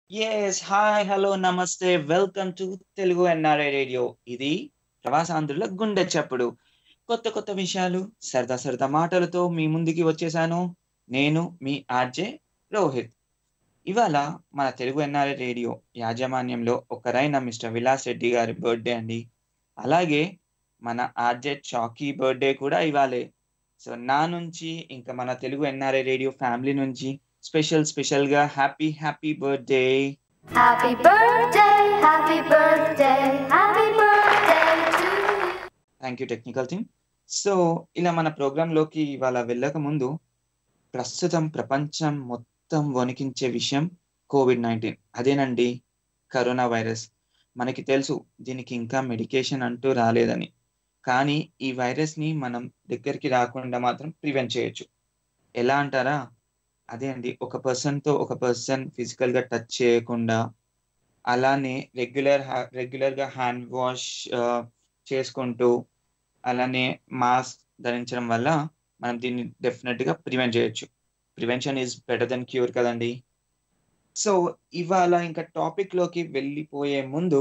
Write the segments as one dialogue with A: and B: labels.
A: Yes hi hello నమస్తే welcome to Telugu NRI radio ఇది ప్రవాసాంధ్రుల గుండె చప్పుడు కొత్త కొత్త విషయాలు సరదా సరదా మాటలతో మీ ముందుకి వచ్చేసాను నేను మీ ఆర్జే రోహిత్ ఇవాళ మన తెలుగు ఎన్ఆర్ఐ రేడియో యాజమాన్యంలో ఒకరైన మిస్టర్ విలాస్ రెడ్డి గారి బర్త్డే అండి అలాగే మన ఆర్జే చాకీ బర్త్డే కూడా ఇవాళే సో నా నుంచి ఇంకా మన తెలుగు ఎన్ఆర్ఐ రేడియో ఫ్యామిలీ నుంచి స్పెషల్ స్పెషల్ గా happy happy birthday
B: Happy birthday, happy birthday, happy birthday to you.
A: Thank you technical team so ఇలా మన program లోకి ఇవాళ వెళ్ళక ముందు ప్రస్తుతం ప్రపంచం మొత్తం వణికించే విషయం కోవిడ్ నైన్టీన్ అదేనండి కరోనా వైరస్ మనకి తెలుసు దీనికి ఇంకా మెడికేషన్ అంటూ రాలేదని కానీ ఈ వైరస్ ని మనం దగ్గరికి రాకుండా మాత్రం ప్రివెంట్ చేయొచ్చు ఎలా అంటారా అదే అండి ఒక పర్సన్ తో ఒక పర్సన్ ఫిజికల్ గా టచ్ చేయకుండా అలానే రెగ్యులర్ రెగ్యులర్ గా హ్యాండ్ వాష్ చేసుకుంటూ అలానే మాస్క్ ధరించడం వల్ల మనం దీన్ని డెఫినెట్ గా ప్రివెంట్ చేయొచ్చు prevention is better than cure కదండి సో ఇవాళ ఇంకా టాపిక్ లోకి వెళ్ళిపోయే ముందు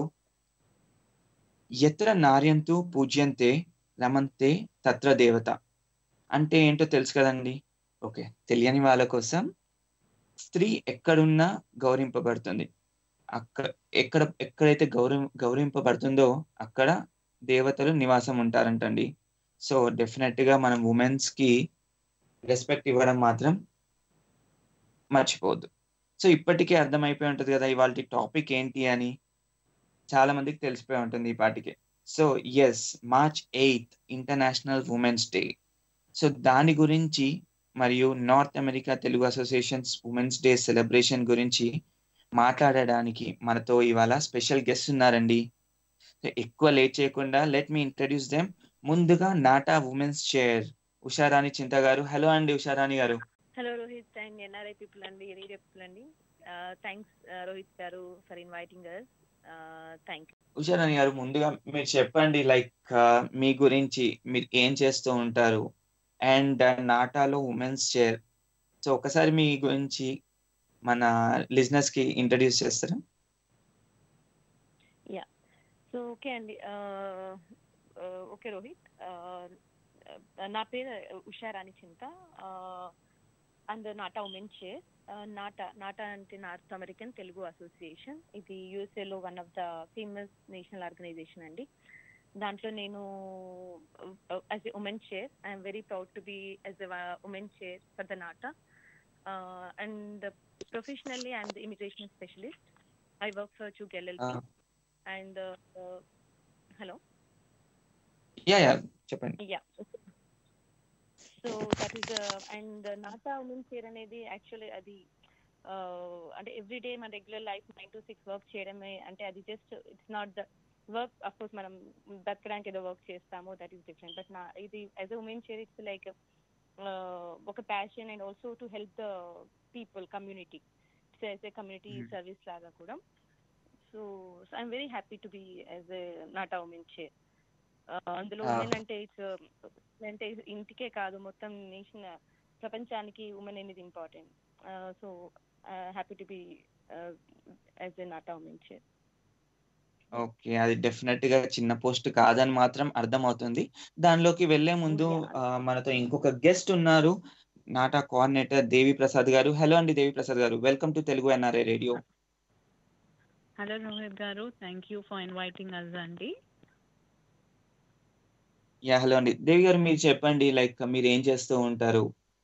A: ఎత్ర నార్యంతు పూజ్యంతే రమంతే తత్ర దేవత అంటే ఏంటో తెలుసు కదండి ఓకే తెలియని వాళ్ళ కోసం స్త్రీ ఎక్కడున్నా గౌరవింపబడుతుంది అక్కడ ఎక్కడ ఎక్కడైతే గౌరవ గౌరవింపబడుతుందో అక్కడ దేవతలు నివాసం ఉంటారంటండి సో డెఫినెట్ గా మనం ఉమెన్స్ కి రెస్పెక్ట్ ఇవ్వడం మాత్రం మర్చిపోవద్దు సో ఇప్పటికే అర్థమైపోయి ఉంటుంది కదా ఇవాళ టాపిక్ ఏంటి అని చాలా మందికి తెలిసిపోయి ఉంటుంది ఈ పాటికే so yes March eighth international women's day so దాని గురించి మరియు North America Telugu associations women's day celebration గురించి మాట్లాడడానికి మనతో ఇవాళ స్పెషల్ గెస్ట్ ఉన్నారండి ఎక్కువ లేట్ చేయకుండా లెట్ మీ ఇంట్రడ్యూస్ దెమ్ ముందుగా నాటా ఉమెన్స్ చైర్ ఉషారాణి చింత గారు హలో అండి ఉషారాణి గారు
C: hello Rohit and NRI people అండి రేడియో పీపుల్ అండి థ్యాంక్స్ రోహిత్ గారు for inviting us thank you
A: Usharani గారు ముందుగా మీరు చెప్పండి లైక్ మీ గురించి మీరు ఏం చేస్తూ ఉంటారు అండ్ నాటాలో ఉమెన్స్ చైర్ సో ఒకసారి మీ గురించి మన లిజినెస్ కి ఇంట్రడ్యూస్ చేస్తారా
C: సో ఓకే అండి ఓకే రోహిత్ నా పేరు Usharani Chinta and NATA women chair NATA NATA అంటే నార్త్ అమెరికన్ తెలుగు అసోసియేషన్ ఇది యూఎస్ఏలో one of the famous national organization అండి దాంట్లో నేను as a women chair I'm very proud to be as a women chair for the NATA and professionally I'm the immigration specialist I work for చూ LLP and hello
A: yeah yeah చెప్పండి
C: ya so that is and NATA women chair అనేది actually అది అంటే every day మన regular life nine to six work చేయడమే అంటే అది just it's not the work of course మనం బతకడానికి ఏదో వర్క్ చేస్తాము దట్ ఈస్ డిఫరెంట్ బట్ నా ఇది as a women chair it's like ఒక passion and also to help the people community as a community service లాగా కూడా so I'm very happy to be as a NATA women chair అందులో women అంటే it's అంటే ఇంటికే కాదు మొత్తం nation ప్రపంచానికి ఉమెన్ అనేది important so happy to be as a NATA women chair
A: okay అది డెఫినెట్ గా చిన్న పోస్ట్ కాదని మాత్రం అర్థమవుతుంది దానిలోకి వెళ్లే ముందు మనతో ఇంకొక గెస్ట్ ఉన్నారు నాటా కోఆర్డినేటర్ దేవి ప్రసాద్ గారు హలో అండి దేవి ప్రసాద్ గారు welcome to Telugu NRI radio
D: hello Rohit గారు thank you for inviting us అండి
A: యా హలో అండి దేవి గారు మీరు చెప్పండి లైక్ మీరు ఏం చేస్తూ ఉంటారు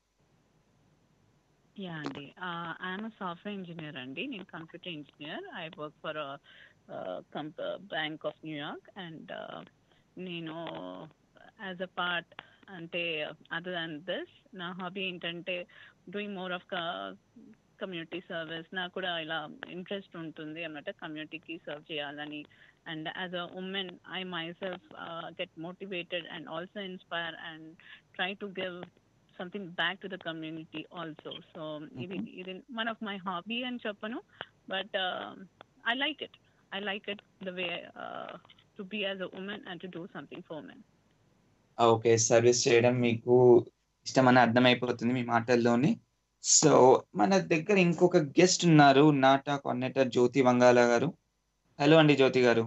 D: యా అండి ఐఎమ్ సాఫ్ట్వేర్ ఇంజనీర్ అండి నేను computer engineer I work for bank of New York and నేను యాజ్ అ పార్ట్ అంటే అదర్ దాన్ దిస్ నా హాబీ ఏంటంటే doing more of community service నాకు కూడా ఇలా ఇంట్రెస్ట్ ఉంటుంది అన్నమాట కమ్యూనిటీకి సర్వ్ చేయాలని and as a women I myself get motivated and also inspire and try to give something back to the community also so ఇది ఇది వన్ ఆఫ్ మై హాబీ అని చెప్పను but I like it I like it the way to be as a women and to do something for women
A: okay service చేయడం మీకు ఇష్టమని అర్థమైపోతుంది మీ మాటల్లోనే so మన దగ్గర ఇంకొక గెస్ట్ ఉన్నారు నాటా కోఆర్డినేటర్ జ్యోతి వంగాల గారు హలో అండి జ్యోతి గారు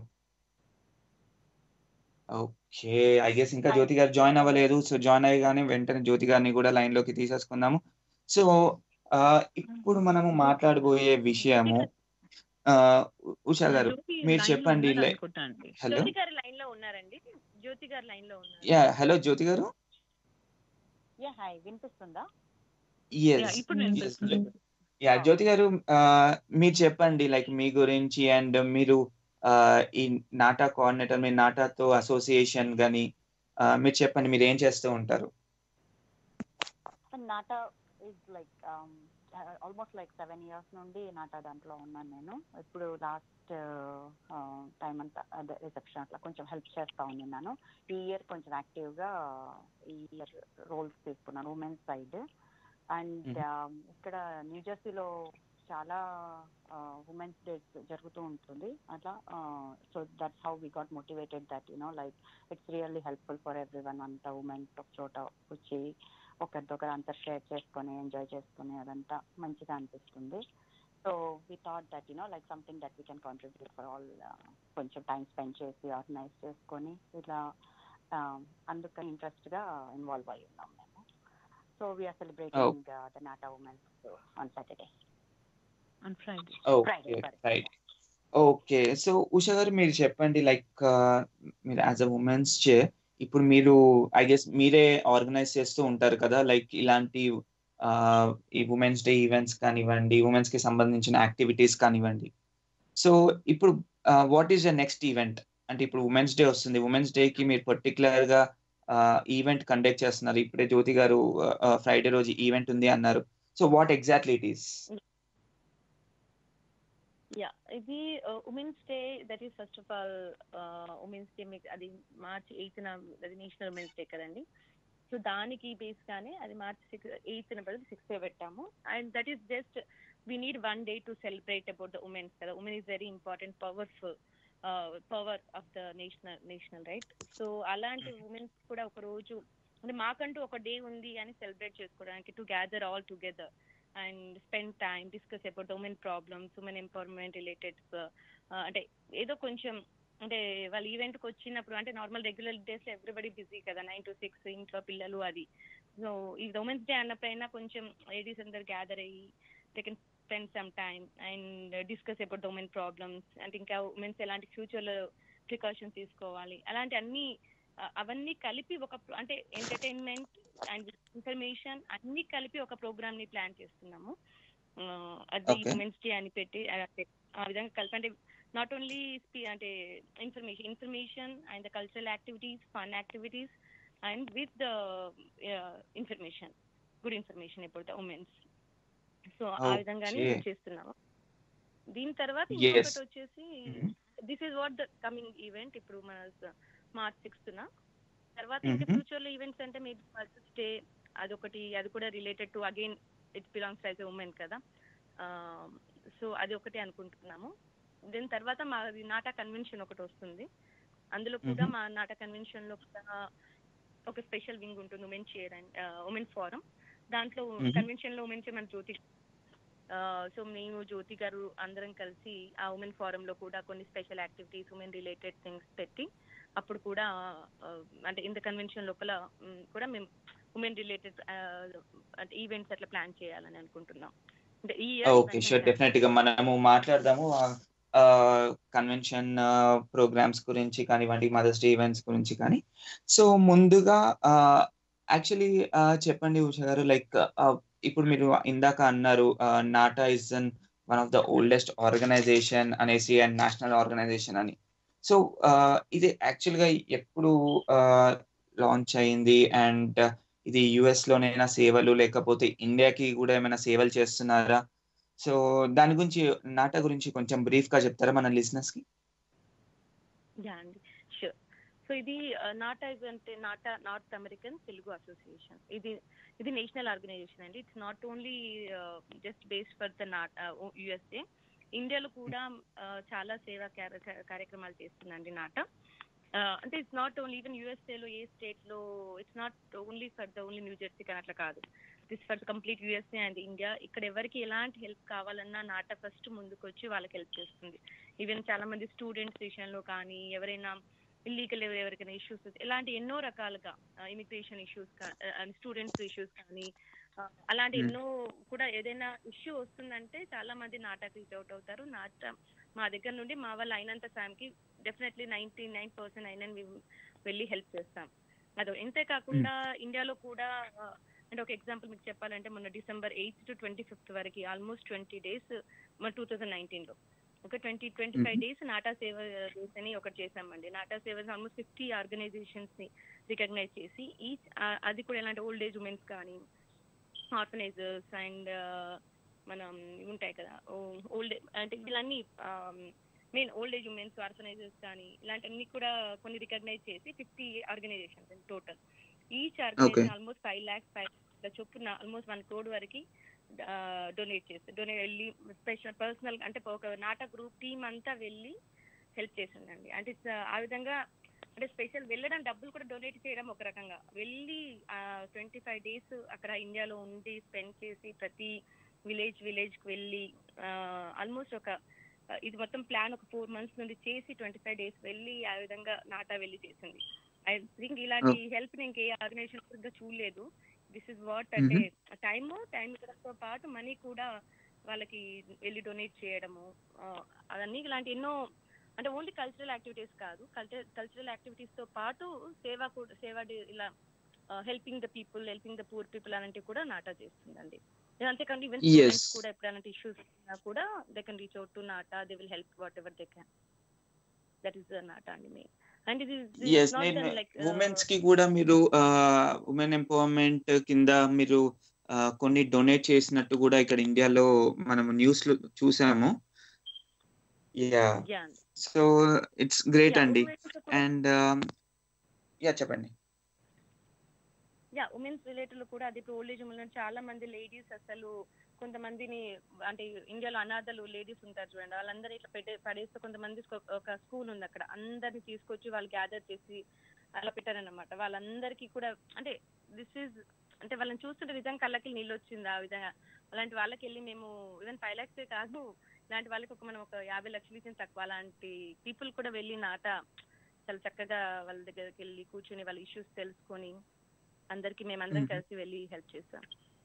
A: ఓకే ఐ గెస్ ఇంకా జ్యోతి గారు జాయిన్ అవ్వలేదు సో జాయిన్ అయ్యగానే వెంటనే జ్యోతి గారిని కూడా లైన్ లోకి తీసేసుకుందాము సో ఆ, ఇప్పుడు మనము మాట్లాడబోయే విషయము ఆ, ఉషా గారు
D: జ్యోతి
A: మీరు
D: line లో
A: చెప్పండి
D: ఉన్నారు
A: లై-
D: అనుకుంటా అండి
A: హలో
C: జ్యోతి గారు లైన్ లో ఉన్నారండి జ్యోతి గారు లైన్ లో ఉన్నారు
A: yeah hello Jyothi garu
E: yeah hi వినిపిస్తుందా
D: Yeah,
A: ఎస్
D: ఇప్పుడు వినిపిస్తుంది
A: యా జ్యోతి గారు ఆ, మీరు చెప్పండి లైక్ మీ గురించి అండ్ మీరు ఆ, ఈ నాటా కోఆర్డినేటర్ మీ నాటాతో అసోసియేషన్ కానీ మీరు చెప్పండి మీరు ఏం చేస్తూ ఉంటారు
E: NATA is like almost like seven years నుండి నాటా దాంట్లో ఉన్నాను నేను ఇప్పుడు లాస్ట్ టైం అంతా అదే రిసెప్షన్ అట్లా కొంచెం హెల్ప్ చేస్తా ఉన్నాను ఈ ఇయర్ కొంచెం యాక్టివ్ గా ఈ ఇయర్ రోల్స్ తీసుకున్నాను ఉమెన్స్ సైడ్ అండ్ ఇక్కడ న్యూ జెర్సీలో చాలా ఉమెన్స్ డేస్ జరుగుతూ ఉంటుంది అట్లా so that's how we got motivated that you know like it's really helpful for every everyone అంతా ఉమెన్స్ ఒక చోట వచ్చి ఒకరితో ఒకరు అంతా షేర్ చేసుకొని ఎంజాయ్ చేసుకొని అదంతా మంచిగా అనిపిస్తుంది so we thought that you know like something that we can contribute for all కొంచెం టైం స్పెండ్ చేసి ఆర్గనైజ్ చేసుకొని ఇలా అందుకని ఇంట్రెస్ట్ గా ఇన్వాల్వ్ అయి ఉన్నాం మేము so we're celebrating the NATA women's on Saturday
D: on Friday
A: okay
E: Friday, sorry.
A: Right okay so Usha garu మీరు చెప్పండి లైక్ మీరు యాజ్ అ ఉమెన్స్ చే ఇప్పుడు మీరు ఐ గెస్ మీరే ఆర్గనైజ్ చేస్తూ ఉంటారు కదా లైక్ ఇలాంటి ఆ, ఈ ఉమెన్స్ డే ఈవెంట్స్ కానివ్వండి ఉమెన్స్ కి సంబంధించిన యాక్టివిటీస్ కానివ్వండి సో ఇప్పుడు what is the next event అంటే ఇప్పుడు ఉమెన్స్ డే వస్తుంది ఉమెన్స్ డే కి మీరు పర్టికులర్ గా ఈవెంట్ కండక్ట్ చేస్తున్నారు ఇప్పుడే జ్యోతి గారు ఫ్రైడే రోజు ఈవెంట్ ఉంది అన్నారు so what exactly it is
C: yeah ఇది women's day that is first of all women's day మీకు అది మార్చ్ ఎయిత్ అది నేషనల్ ఉమెన్స్ డే కదండి సో దానికి బేస్ గానే అది మార్చ్ సిక్స్ ఎయిత్ బదులు సిక్స్త్ పెట్టాము and that is just we need one day to celebrate about the women's కదా women is very important powerful power of the national national right so అలాంటి women's కూడా ఒక రోజు అంటే మాకంటూ ఒక డే ఉంది అని సెలబ్రేట్ చేసుకోవడానికి to gather all together and spend time discuss about women problems women empowerment related అంటే ఏదో కొంచెం అంటే వాళ్ళ ఈవెంట్కి వచ్చినప్పుడు అంటే normal regular days everybody busy కదా నైన్ టు సిక్స్ ఇంట్లో పిల్లలు అది సో ఈ ఉమెన్స్ డే అన్నప్పుడైనా కొంచెం లేడీస్ అందరు గ్యాదర్ అయ్యి they can spend some time and discuss about the women problems అంటే ఇంకా ఉమెన్స్ ఎలాంటి ఫ్యూచర్లో ప్రికాషన్స్ తీసుకోవాలి అలాంటి అన్ని ఆ, అవన్నీ కలిపి ఒక pro- అంటే ఎంటర్టైన్మెంట్ అండ్ ఇన్ఫర్మేషన్ అన్ని కలిపి ఒక ప్రోగ్రామ్ ని ప్లాన్ చేస్తున్నాము ఆ, అది
A: Okay.
C: ఉమెన్స్ డే అని పెట్టి ఆ, ఆ విధంగా కలిపి అంటే నాట్ ఓన్లీ అంటే information information and the cultural activities fun activities and with the information good information ఇప్పుడు ద ఉమెన్స్ సో ఆ విధంగానే
A: Okay.
C: చేస్తున్నాము దీని తర్వాత
A: Yes.
C: ఇంకొకటి వచ్చేసి
A: Mhm.
C: This is what the coming event ఇప్పుడు మన మార్చ్ సిక్స్త్ తర్వాత ఇంకా
A: Mhm.
C: ఫ్యూచర్ లో ఈవెంట్స్ అంటే మీరు మదర్స్ డే అదొకటి అది కూడా related to again it belongs as a women కదా సో అది ఒకటి అనుకుంటున్నాము దీని తర్వాత మా నాటా కన్వెన్షన్ ఒకటి వస్తుంది అందులో కూడా
A: Mhm.
C: మా నాటా కన్వెన్షన్ లో కూడా ఒక స్పెషల్ వింగ్ ఉంటుంది women chair and women forum దాంట్లో
A: Mhm.
C: కన్వెన్షన్ లో ఉమెన్ చైర్ మన జ్యోతి సో మేము జ్యోతి గారు అందరం కలిసి ఆ ఉమెన్ ఫోరం లో కూడా కొన్ని special activities women related things పెట్టి అప్పుడు కూడా ఆ, అంటే ఇంత కన్వెన్షన్ లోపల మ్, కూడా మేము ఉమెన్ రిలేటెడ్ అంటే ఈవెంట్స్ అట్లా ప్లాన్ చేయాలని అనుకుంటున్నాం అంటే ఈ year
A: okay
C: events
A: sure
C: plan
A: definite గా మనము మాట్లాడదాము కన్వెన్షన్ ప్రోగ్రామ్స్ గురించి కానివ్వండి మదర్స్ డే ఈవెంట్స్ గురించి కానీ సో ముందుగా యాక్చువల్లీ చెప్పండి ఉష గారు లైక్ ఇప్పుడు మీరు ఇందాక అన్నారు NATA is an one of the oldest organization అనేసి అండ్ నేషనల్ ఆర్గనైజేషన్ అని సో ఇది యాక్చువల్గా ఎప్పుడు లాంచ్ అయింది అండ్ ఇది యుఎస్ లోనైనా సేవలు లేకపోతే ఇండియాకి కూడా ఏమైనా సేవలు చేస్తున్నారా సో దాని గురించి నాటా గురించి కొంచెం బ్రీఫ్ గా చెప్తారా మన లిజినెస్ కి
C: యా అండి షూర్ సో ఇది నాటా అంటే NATA North American Telugu association ఇది ఇది నేషనల్ ఆర్గనైజేషన్ అండి it's not only just based for the not USA ఇండియాలో కూడా uh, చాలా సేవా కార్య- కార్యక్రమాలు చేస్తుందండి నాటా అంటే ఇట్స్ నాట్ ఓన్లీ ఈవెన్ యుఎస్ఏలో ఏ స్టేట్ లో it's not only for the only new Jersey కానీ అట్లా కాదు this for complete USA and India ఇక్కడ ఎవరికి ఎలాంటి హెల్ప్ కావాలన్నా నాట ఫస్ట్ ముందుకు వచ్చి వాళ్ళకి హెల్ప్ చేస్తుంది ఈవెన్ చాలా మంది స్టూడెంట్స్ విషయంలో కానీ ఎవరైనా ఇల్లీగల్ ఎవరికైనా ఇష్యూస్ ఇలాంటి ఎన్నో రకాలుగా ఇమిగ్రేషన్ ఇష్యూస్ స్టూడెంట్స్ ఇష్యూస్ కానీ ఆ, అలాంటి
A: Hmm.
C: ఎన్నో కూడా ఏదైనా ఇష్యూ వస్తుందంటే చాలా మంది నాటకు రీచ్ అవుట్ అవుతారు నాట మా దగ్గర నుండి మా వాళ్ళు అయినంత సాయంకి డెఫినెట్లీ నైన్టీ నైన్ పర్సెంట్ అయినా మేము వెళ్ళి హెల్ప్ చేస్తాం అదో ఇంతే కాకుండా ఇండియాలో కూడా ఆ, అంటే ఒక ఎగ్జాంపుల్ మీకు చెప్పాలంటే మొన్న December eighth to twenty fifth వరకు ఆల్మోస్ట్ ట్వంటీ డేస్ మన టూ థౌజండ్ నైన్టీన్లో ఒక twenty twenty five days NATA Seva days అని ఒకటి చేసామండి NATA Seva almost fifty organizations ని రికగ్నైజ్ చేసి ఈ అది కూడా ఎలాంటి ఓల్డ్ ఏజ్ ఉమెన్స్ కానీ ఆర్గనైజర్స్ అండ్ మనం ఇవి ఉంటాయి కదా ఓల్డ్ అంటే వీళ్ళన్నీ main old age women's organizers కానీ ఇలాంటివన్నీ కూడా కొన్ని రికగ్నైజ్ చేసి fifty organizations total each organization almost five lakhs five చొప్పున ఆల్మోస్ట్ వన్ క్రోడ్ వరకు డొనేట్ చేసి డొనేట్ వెళ్ళి స్పెషల్ పర్సనల్ అంటే ఒక నాటక గ్రూప్ టీమ్ అంతా వెళ్ళి హెల్ప్ చేసిందండి అంటే it's, ఆ, ఆ విధంగా అంటే స్పెషల్ వెళ్ళడం డబ్బులు కూడా డొనేట్ చేయడం ఒక రకంగా వెళ్ళి ట్వంటీ ఫైవ్ డేస్ అక్కడ ఇండియాలో ఉండి స్పెండ్ చేసి ప్రతి విలేజ్ విలేజ్ కి వెళ్ళి ఆల్మోస్ట్ ఒక ఆ, ఇది మొత్తం ప్లాన్ ఒక ఫోర్ మంత్స్ నుండి చేసి ట్వంటీ ఫైవ్ డేస్ వెళ్ళి ఆ విధంగా నాటా వెళ్ళి చేసింది ఐ థింక్ ఇలాంటి హెల్ప్ నేను ఏ ఆర్గనైజేషన్ ఇంకా చూడలేదు దిస్ ఇస్ వాట్ అంటే టైమ్ టైం తో పాటు మనీ కూడా వాళ్ళకి వెళ్ళి డొనేట్ చేయడము ఆ, అవన్నీ ఇలాంటి ఎన్నో అంటే ఓన్లీ కల్చరల్ యాక్టివిటీస్ కాదు కల్చర్ కల్చరల్ యాక్టివిటీస్ తో పాటు సేవ కూడా సేవ డి- ఇలా helping the people helping the poor people అలాంటివి కూడా నాటా చేస్తుందండి ఇది అంతేకాకుండా ఈవెన్
A: Yes.
C: స్టూడెంట్స్ కూడా ఎప్పుడైనా ఇష్యూస్ ఉన్నా కూడా they can reach out to NATA they will help whatever they can that is the NATA అండి మెయిన్ అండ్ ఇది
A: ఎస్ నేను ఉమెన్స్ కి కూడా మీరు ఉమెన్ ఎంపవర్మెంట్ కింద మీరు ఆ, కొన్ని డొనేట్ చేసినట్టు కూడా ఇక్కడ ఇండియాలో మనం న్యూస్ లో చూసాము yeah
C: yeah
A: so it's great అండి అండ్ యా చెప్పండి
C: యా ఉమెన్స్ రిలేటెడ్ కూడా అది ఓల్డ్ ఏజ్ ఉమెన్ చాలా మంది లేడీస్ అసలు కొంతమందిని అంటే ఇండియాలో అనాథలు లేడీస్ ఉంటారు చూడండి వాళ్ళందరూ ఇట్లా పెట్టే పడేస్తే కొంతమంది ఒక- ఒక స్కూల్ ఉంది అక్కడ అందరిని తీసుకొచ్చి వాళ్ళు గ్యాదర్ చేసి అలా పెట్టారన్నమాట వాళ్ళందరికీ కూడా అంటే దిస్ ఈజ్ అంటే వాళ్ళని చూస్తుంటే నిజంగా కళ్ళకి నీళ్ళు వచ్చింది ఆ విధంగా అలాంటి వాళ్ళకి వెళ్ళి మేము ఈవెన్ ఫైవ్ ల్యాక్స్ కాదు ఇలాంటి వాళ్ళకి ఒక మనం ఒక యాభై లక్షలు ఇచ్చిన తక్కువ అలాంటి పీపుల్ కూడా వెళ్ళి నాట చాలా చక్కగా వాళ్ళ దగ్గరికి వెళ్ళి కూర్చొని వాళ్ళ ఇష్యూస్ తెలుసుకొని అందరికి మేమందరం
A: Mhm.
C: కలిసి వెళ్ళి హెల్ప్ చేస్తాం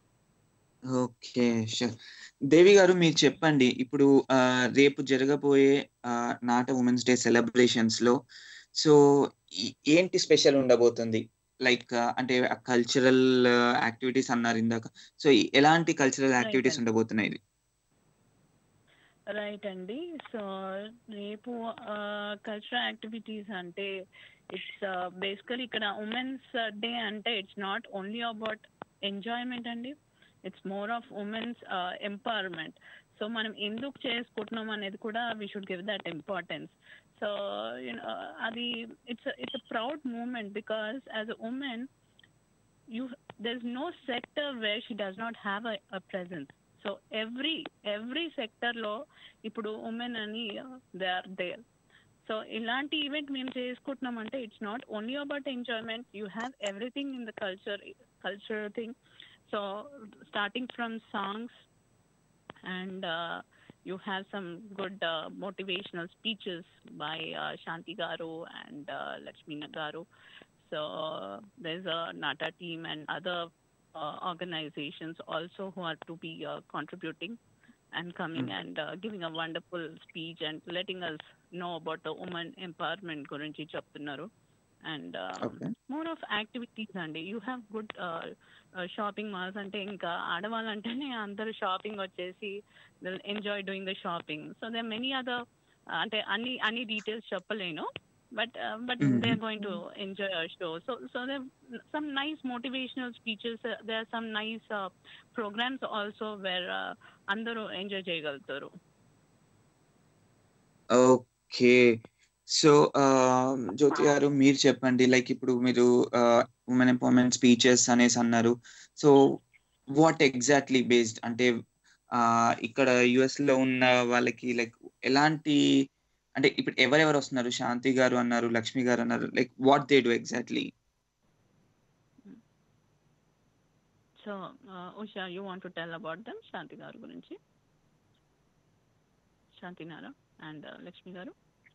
A: ఓకే షూర్ దేవి గారు మీరు చెప్పండి ఇప్పుడు ఆ, రేపు జరగబోయే ఆ, నాట ఉమెన్స్ డే సెలబ్రేషన్స్ లో సో ఈ- ఏంటి స్పెషల్ ఉండబోతుంది లైక్ అంటే కల్చరల్ యాక్టివిటీస్ అన్నారు ఇందాక సో ఎలాంటి కల్చరల్ యాక్టివిటీస్
D: అండి.
A: ఉండబోతున్నాయి ఇది
D: రైట్ అండి సో రేపు కల్చరల్ యాక్టివిటీస్ అంటే ఇట్స్ బేసికలీ ఇక్కడ ఉమెన్స్ డే అంటే it's not only about enjoyment అండి it's more of women's empowerment so మనం ఎందుకు చేసుకుంటున్నాం అనేది కూడా we should give that importance so you know అది it's it's a proud moment because as a women you there's no sector where she does not have a, a presence so every every sector లో ఇప్పుడు women అని they are there so ఇలాంటి event మేము చేసుకుంటున్నామంటే it's not only about enjoyment you have everything in the culture culture thing so starting from songs and uh, you have some good uh, motivational speeches by uh, Shanti Garu and uh, Lakshmi Garu. So there's a Nata team and other uh, organizations also who are to be uh, contributing and coming
A: Mm.
D: and uh, giving a wonderful speech and letting us know about the woman empowerment గురించి చెప్తున్నారు and
A: okay
D: more of activities అండి you have good shopping malls అంటే ఇంకా ఆడవాళ్ళంటేనే అందరూ shopping వచ్చేసి enjoy doing the shopping so they many other అంటే అన్ని అన్ని డీటెయిల్స్ చెప్పలేను but but
A: Mhm.
D: They are going to enjoy our show so so they some nice motivational speeches they are some nice programmes also where అందరూ enjoy చేయగలుగుతారు
A: okay so Jyothi garu మీరు చెప్పండి like ఇప్పుడు మీరు ఉమెన్ ఎంపవర్మెంట్ స్పీచెస్ అనేసి అన్నారు so what exactly based అంటే ఆ, ఇక్కడ యుఎస్ లో ఉన్న వాళ్ళకి లైక్ ఎలాంటి అంటే ఇప్పుడు ఎవరెవరు వస్తున్నారు శాంతి గారు అన్నారు లక్ష్మి గారు అన్నారు like what they do exactly
D: so Usha you want to tell about them Shanti garu గురించి శాంతి నారా అండ్ లక్ష్మి గారు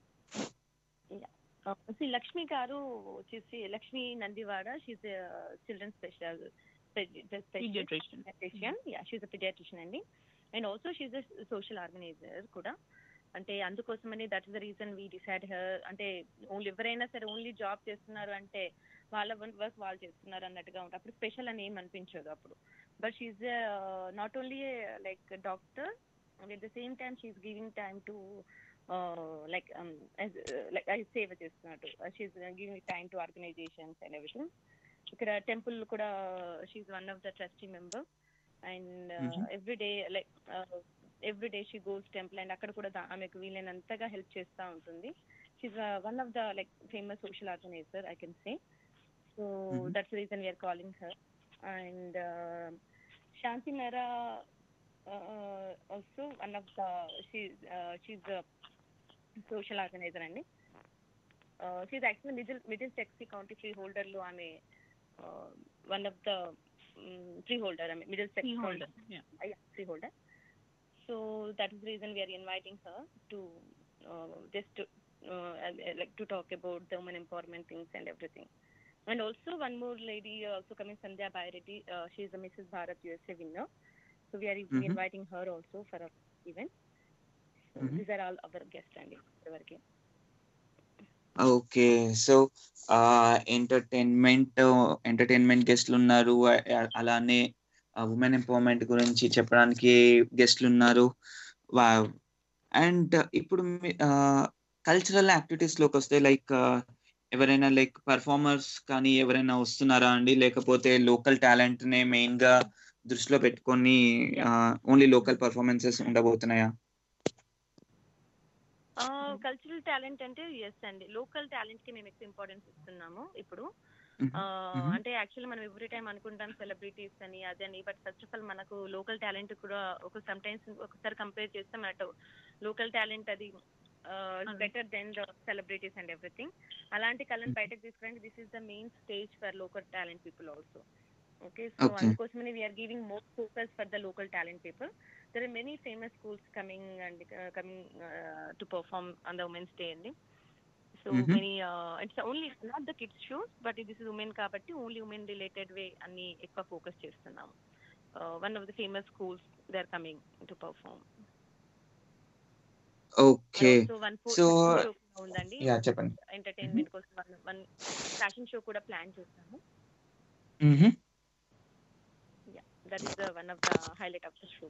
C: సి లక్ష్మి గారు వచ్చేసి Lakshmi Nandivada she's children special
D: Pediatrician.
C: pediatrician yeah she's a pediatrician అండి and also she's a social organizer కూడా అంటే అందుకోసమని that is the reason we decide her అంటే only ఎవరైనా సరే ఓన్లీ జాబ్ చేస్తున్నారు అంటే వాళ్ళ వర్క్ వాళ్ళు చేస్తున్నారు అన్నట్టుగా ఉంటుంది అప్పుడు స్పెషల్ అని ఏం అనిపించదు అప్పుడు but she's not only like doctor at the same time she's giving time to like like సేవ చేస్తున్నట్టు she's giving time to organizations and everything ఇక్కడ టెంపుల్ కూడా she's one of the trustee member and
A: Mhm.
C: Every day like every day she goes temple and అక్కడ కూడా దా- ఆమెకు వీలైనంతగా help చేస్తూ ఉంటుంది she's one of the like famous social organizer I can say so
A: Mhm.
C: That's reason we're calling her and Shanti Mera also one of the she's social organizer అండి she's actually middle Middlesex county ఫ్రీ హోల్డర్లో ఆమె one of the freeholder ఆమె middle
D: Key
C: టెక్సీ
D: holder. Yeah.
C: uh, yeah, freeholder. So that is the reason we are inviting her to uh, just to uh, uh, like to talk about the women empowerment things and everything. And also one more lady uh, also coming, Sandhya Baireddy. Uh, she is a Mrs. Bharat USA winner. So we are
A: Mhm.
C: inviting her also for our event. So
A: Mhm.
C: these are all our guests and working.
A: Okay so entertainment entertainment గెస్ట్లు ఉన్నారు ఆ- ఆ- అలానే women empowerment గురించి చెప్పడానికి గెస్ట్లు ఉన్నారు and ఇప్పుడు కల్చరల్ యాక్టివిటీస్ లోకి వస్తే లైక్ ఎవరైనా లైక్ పర్ఫార్మర్స్ కానీ ఎవరైనా వస్తున్నారా అండి లేకపోతే లోకల్ టాలెంట్ నే మెయిన్ గా దృష్టిలో పెట్టుకొని ఓన్లీ లోకల్ పర్ఫార్మెన్సెస్ ఉండబోతున్నాయా
C: కల్చరల్ టాలెంట్ అంటే ఎస్ అండి లోకల్ టాలెంట్ కి మేము ఎక్కువ ఇంపార్టెన్స్ ఇస్తున్నాము ఇప్పుడు
A: Mhm.
C: ఆ,
A: Mhm.
C: అంటే యాక్చువల్లీ మనం ఎవ్రీ టైం అనుకుంటాం సెలబ్రిటీస్ అని అదని బట్ ఫస్ట్ ఆఫ్ ఆల్ మనకు లోకల్ టాలెంట్ కూడా ఒక సమ్ టైమ్స్ ఒకసారి కంపేర్ చేస్తే మనకు లోకల్ టాలెంట్ అది better then the celebrities and everything అలాంటి కళను బయటకు తీసుకురండి this is the main stage for local talent people also okay so
A: Okay.
C: అందుకోసమని we're giving more focus for the local talent people there are many famous schools coming and uh, coming uh, to perform on the Women's Day అండి సో
A: Mhm.
C: Many it's only not the kids shows but this is women కాబట్టి only women related way అన్ని ఎక్కువ focus చేస్తున్నాము one of the famous schools they are coming to perform
A: okay
C: one
A: So,
C: show ఉందండి
A: yeah చెప్పండి
C: entertainment కోసం one one fashion show కూడా plan చేస్తాము
A: మ్మ్.
C: That is one of the highlight of the show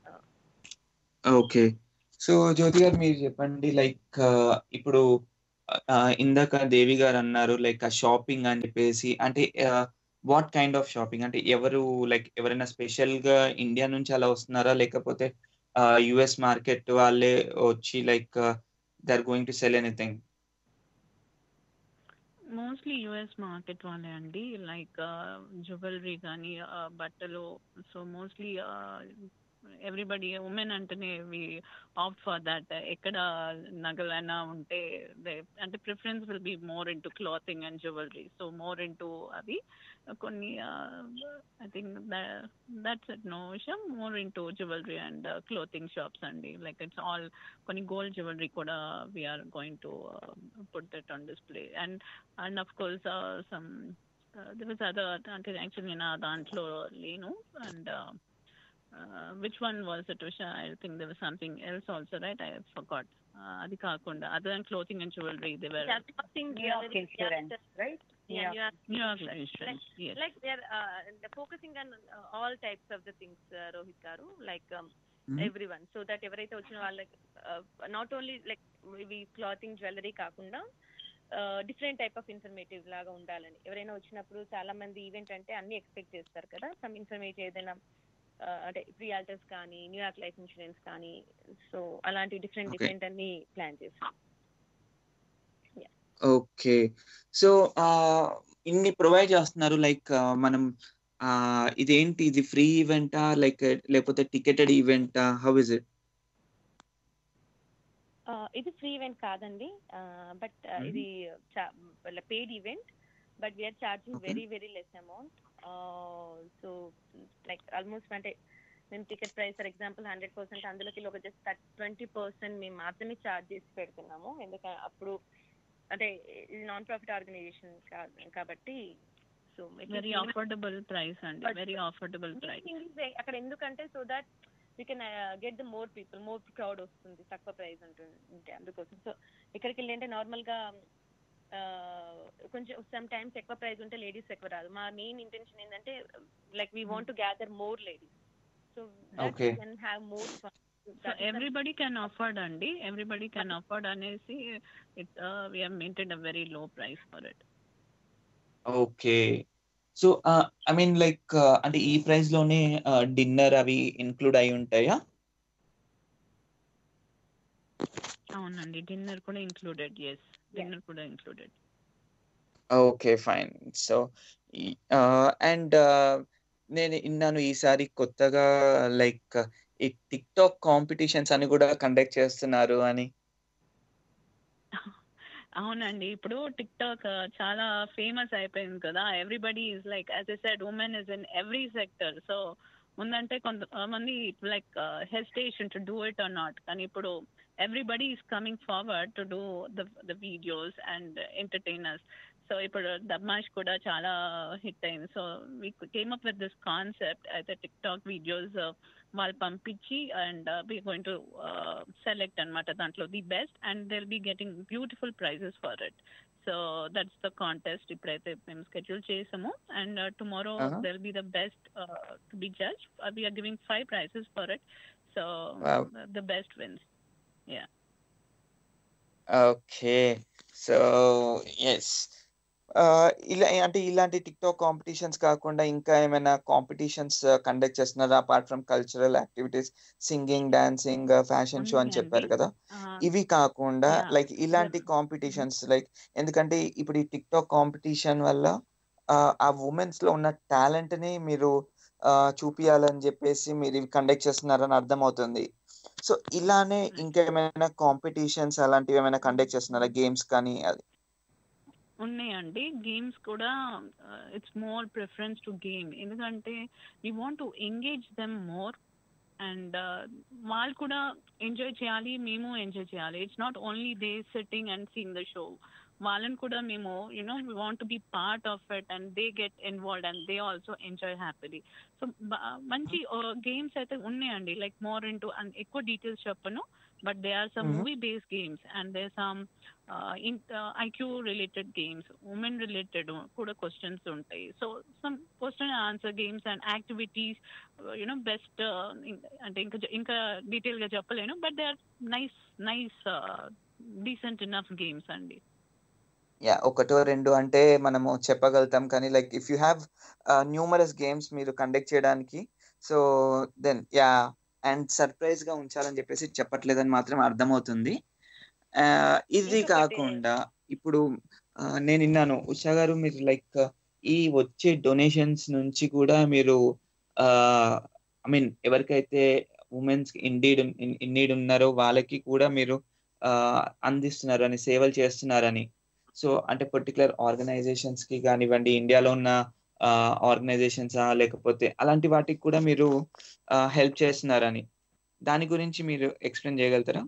A: okay so Jyothi garu మీరు చెప్పండి like ఇప్పుడు ఆ, ఇందాక దేవి గారు అన్నారు లైక్ ఆ షాపింగ్ అని చెప్పేసి అంటే వాట్ కైండ్ ఆఫ్ షాపింగ్ అంటే ఎవరు లైక్ ఎవరైనా స్పెషల్ గా ఇండియా నుంచి అలా వస్తున్నారా లేకపోతే యుఎస్ మార్కెట్ వాళ్ళే వచ్చి like they are going to sell anything
D: mostly US market వాళ్ళే అండి లైక్ జ్యువెలరీ కానీ బట్టలు సో మోస్ట్లీ ఎవ్రీబడి ఉమెన్ అంటేనే వి ఆప్ట్ ఫర్ దట్ ఎక్కడ నగలైనా ఉంటే they- అంటే preference will be more into clothing and jewellery so more into అవి కొన్ని I think that's it no విషయం more into jewellery and clothing shops అండి లైక్ ఇట్స్ ఆల్ కొన్ని gold jewellery కూడా we are going to put that on display and and of course some there was other అంటే actually నేను ఆ దాంట్లో లేను and which one was it which I think there was something else also right I forgot అది కాకుండా other than clothing and jewellery they were
E: New York insurance, right?
C: Yeah,
E: Yeah.
C: New York
D: New York insurance yes
C: like we are uh, focusing on uh, all types of the things uh, rohit garu like um, everyone so that ఎవరైతే వచ్చిన వాళ్ళకి not only like ఇవి clothing jewellery కాకుండా different type of informative లాగా ఉండాలని ఎవరైనా వచ్చినప్పుడు చాలా మంది ఈవెంట్ అంటే అన్ని ఎక్స్పెక్ట్ చేస్తారు కదా సమ్ ఇన్ఫర్మేటివ్ ఏదైనా uh, అంటే రియాల్టర్స్ కానీ న్యూయార్క్ లైఫ్ ఇన్సూరెన్స్ కానీ సో అలాంటి డిఫరెంట్
A: Okay.
C: డిఫరెంట్ అన్ని ప్లాన్ చేస్తాం
A: ఓకే సో ఇన్ని ప్రొవైడ్ చేస్తున్నారు లైక్ మనం ఆ, ఇదేంటి ఇది ఫ్రీ ఈవెంటా లైక్ లేకపోతే టికెటెడ్ ఈవెంటా హౌ ఇస్ ఇట్
C: Uh, ఇది ఫ్రీ ఈవెంట్ కాదండి బట్
A: Mhm.
C: ఇది paid event but we are charging
A: Okay.
C: Very very less amount so like almost అంటే మేము ticket price for example hundred percent అందులోకి ఒక జస్ట్ ట్వంటీ పర్సెంట్ మేము మాత్రమే ఛార్జ్ చేసి పెడుతున్నాము ఎందుకంటే అప్పుడు అంటే ఇది నాన్ ప్రాఫిట్ ఆర్గనైజేషన్ కాబట్టి సో
D: వెరీ అఫోర్డబుల్ ప్రైస్ అండి
C: But-
D: వెరీ అఫోర్డబుల్ ప్రైస్
C: అక్కడ ఎందుకంటే so that we can get the more people more crowd వస్తుంది తక్కువ ప్రైస్ ఉంటుంది అంటే అందుకోసం సో ఇక్కడికి వెళ్ళి అంటే నార్మల్ గా ఆ, కొంచెం సమ్ టైమ్స్ ఎక్కువ ప్రైస్ ఉంటే లేడీస్ ఎక్కువ రాదు మా మెయిన్ ఇంటెన్షన్ ఏంటంటే like we want to gather more ladies so
A: Okay.
C: Can have more
D: so everybody can afford అండి ఎవ్రీబడి కెన్ అఫోర్డ్ అనేసి it we have maintain a very low price for it
A: okay so I mean like అంటే ఈ price లోనే dinner అవి include అయి ఉంటాయా
D: అవునండి dinner కూడా ఇంక్లూడెడ్ ఎస్ డిన్నర్ కూడా included
A: okay fine so and నేను విన్నాను ఈసారి కొత్తగా లైక్ ఈ టిక్ టాక్ కాంపిటీషన్స్ అని కూడా కండక్ట్ చేస్తున్నారు అని
D: అవునండి ఇప్పుడు టిక్ టాక్ చాలా ఫేమస్ అయిపోయింది కదా everybody is like as a said women is in every sector so ముందంటే కొంతమంది like hesitation to do it or not కానీ ఇప్పుడు everybody is coming forward to do the the videos and entertainers so ఇప్పుడు Dubsmash కూడా చాలా hit అయింది so we came up with this concept అయితే TikTok videos వాళ్ళు పంపించి and we going to select అనమాట దాంట్లో the best and they'll be getting beautiful prizes for it so that's the contest ఇప్పుడైతే మేము స్కెడ్యూల్ చేసాము and tomorrow
A: Uh-huh.
D: They'll be the best to be judge we are giving five prizes for it so
A: Wow.
D: The best wins
A: okay so yes ఇలా అంటే ఇలాంటి TikTok competitions కాకుండా ఇంకా ఏమైనా competitions conduct చేస్తున్నారా apart from cultural activities singing dancing fashion show అని చెప్పారు
D: ఉన్నాయండి.
A: కదా ఇవి కాకుండా
D: Yeah.
A: లైక్ ఇలాంటి కాంపిటీషన్స్ లైక్ ఎందుకంటే ఇప్పుడు ఈ టిక్ టాక్ కాంపిటీషన్ వల్ల ఆ, ఆ ఉమెన్స్ లో ఉన్న టాలెంట్ ని మీరు ఆ, చూపియాలని చెప్పేసి మీరు ఇవి కండక్ట్ చేస్తున్నారని అర్థమవుతుంది సో ఇలానే
D: Right.
A: ఇంకేమైనా కాంపిటీషన్స్ అలాంటివి ఏమైనా కండక్ట్ చేస్తున్నారా గేమ్స్ కానీ అది
D: ఉన్నాయండి గేమ్స్ కూడా it's more preference to game ఎందుకంటే we want to engage them more and వాళ్ళు కూడా ఎంజాయ్ చేయాలి మేము ఎంజాయ్ చేయాలి it's not only they sitting and seeing the show వాళ్ళని కూడా మేము you know we want to be part of it and they get involved and they also enjoy happily so మంచి games అయితే ఉన్నాయండి లైక్ మోర్ ఇంటూ అండ్ ఎక్కువ details చెప్పను but they are some
A: Mhm.
D: Movie based games and they some IQ related games women related కూడా questions ఉంటాయి so some question answer games and activities you know best అంటే ఇంకా ఇంకా detail గా చెప్పలేను but they are nice nice decent enough games అండి
A: yeah ఒకటో రెండు అంటే మనము చెప్పగలుగుతాం కానీ like if you have numerous games మీరు కండక్ట్ చేయడానికి so then yeah and surprise గా ఉంచాలని చెప్పేసి చెప్పట్లేదని మాత్రం అర్థమవుతుంది ఆ, ఇది
C: ఇంకొకటి-
A: కాకుండా ఇప్పుడు ఆ, నేను విన్నాను ఉషా గారు మీరు లైక్ ఈ వచ్చే డొనేషన్స్ నుంచి కూడా మీరు ఐ మీన్ ఎవరికైతే ఉమెన్స్ ఇండీడ్ ఇన్ నీడ్ ఉన్నారో వాళ్ళకి కూడా మీరు ఆ, అందిస్తున్నారు అని సేవలు చేస్తున్నారని సో అంటే పర్టికులర్ ఆర్గనైజేషన్స్ కి కానివ్వండి ఇండియాలో ఉన్న ఆర్గనైజేషన్స్ లేకపోతే అలాంటి వాటికి కూడా మీరు హెల్ప్ చేస్తున్నారని దాని గురించి మీరు ఎక్స్ప్లెయిన్ చేయగలుగుతారా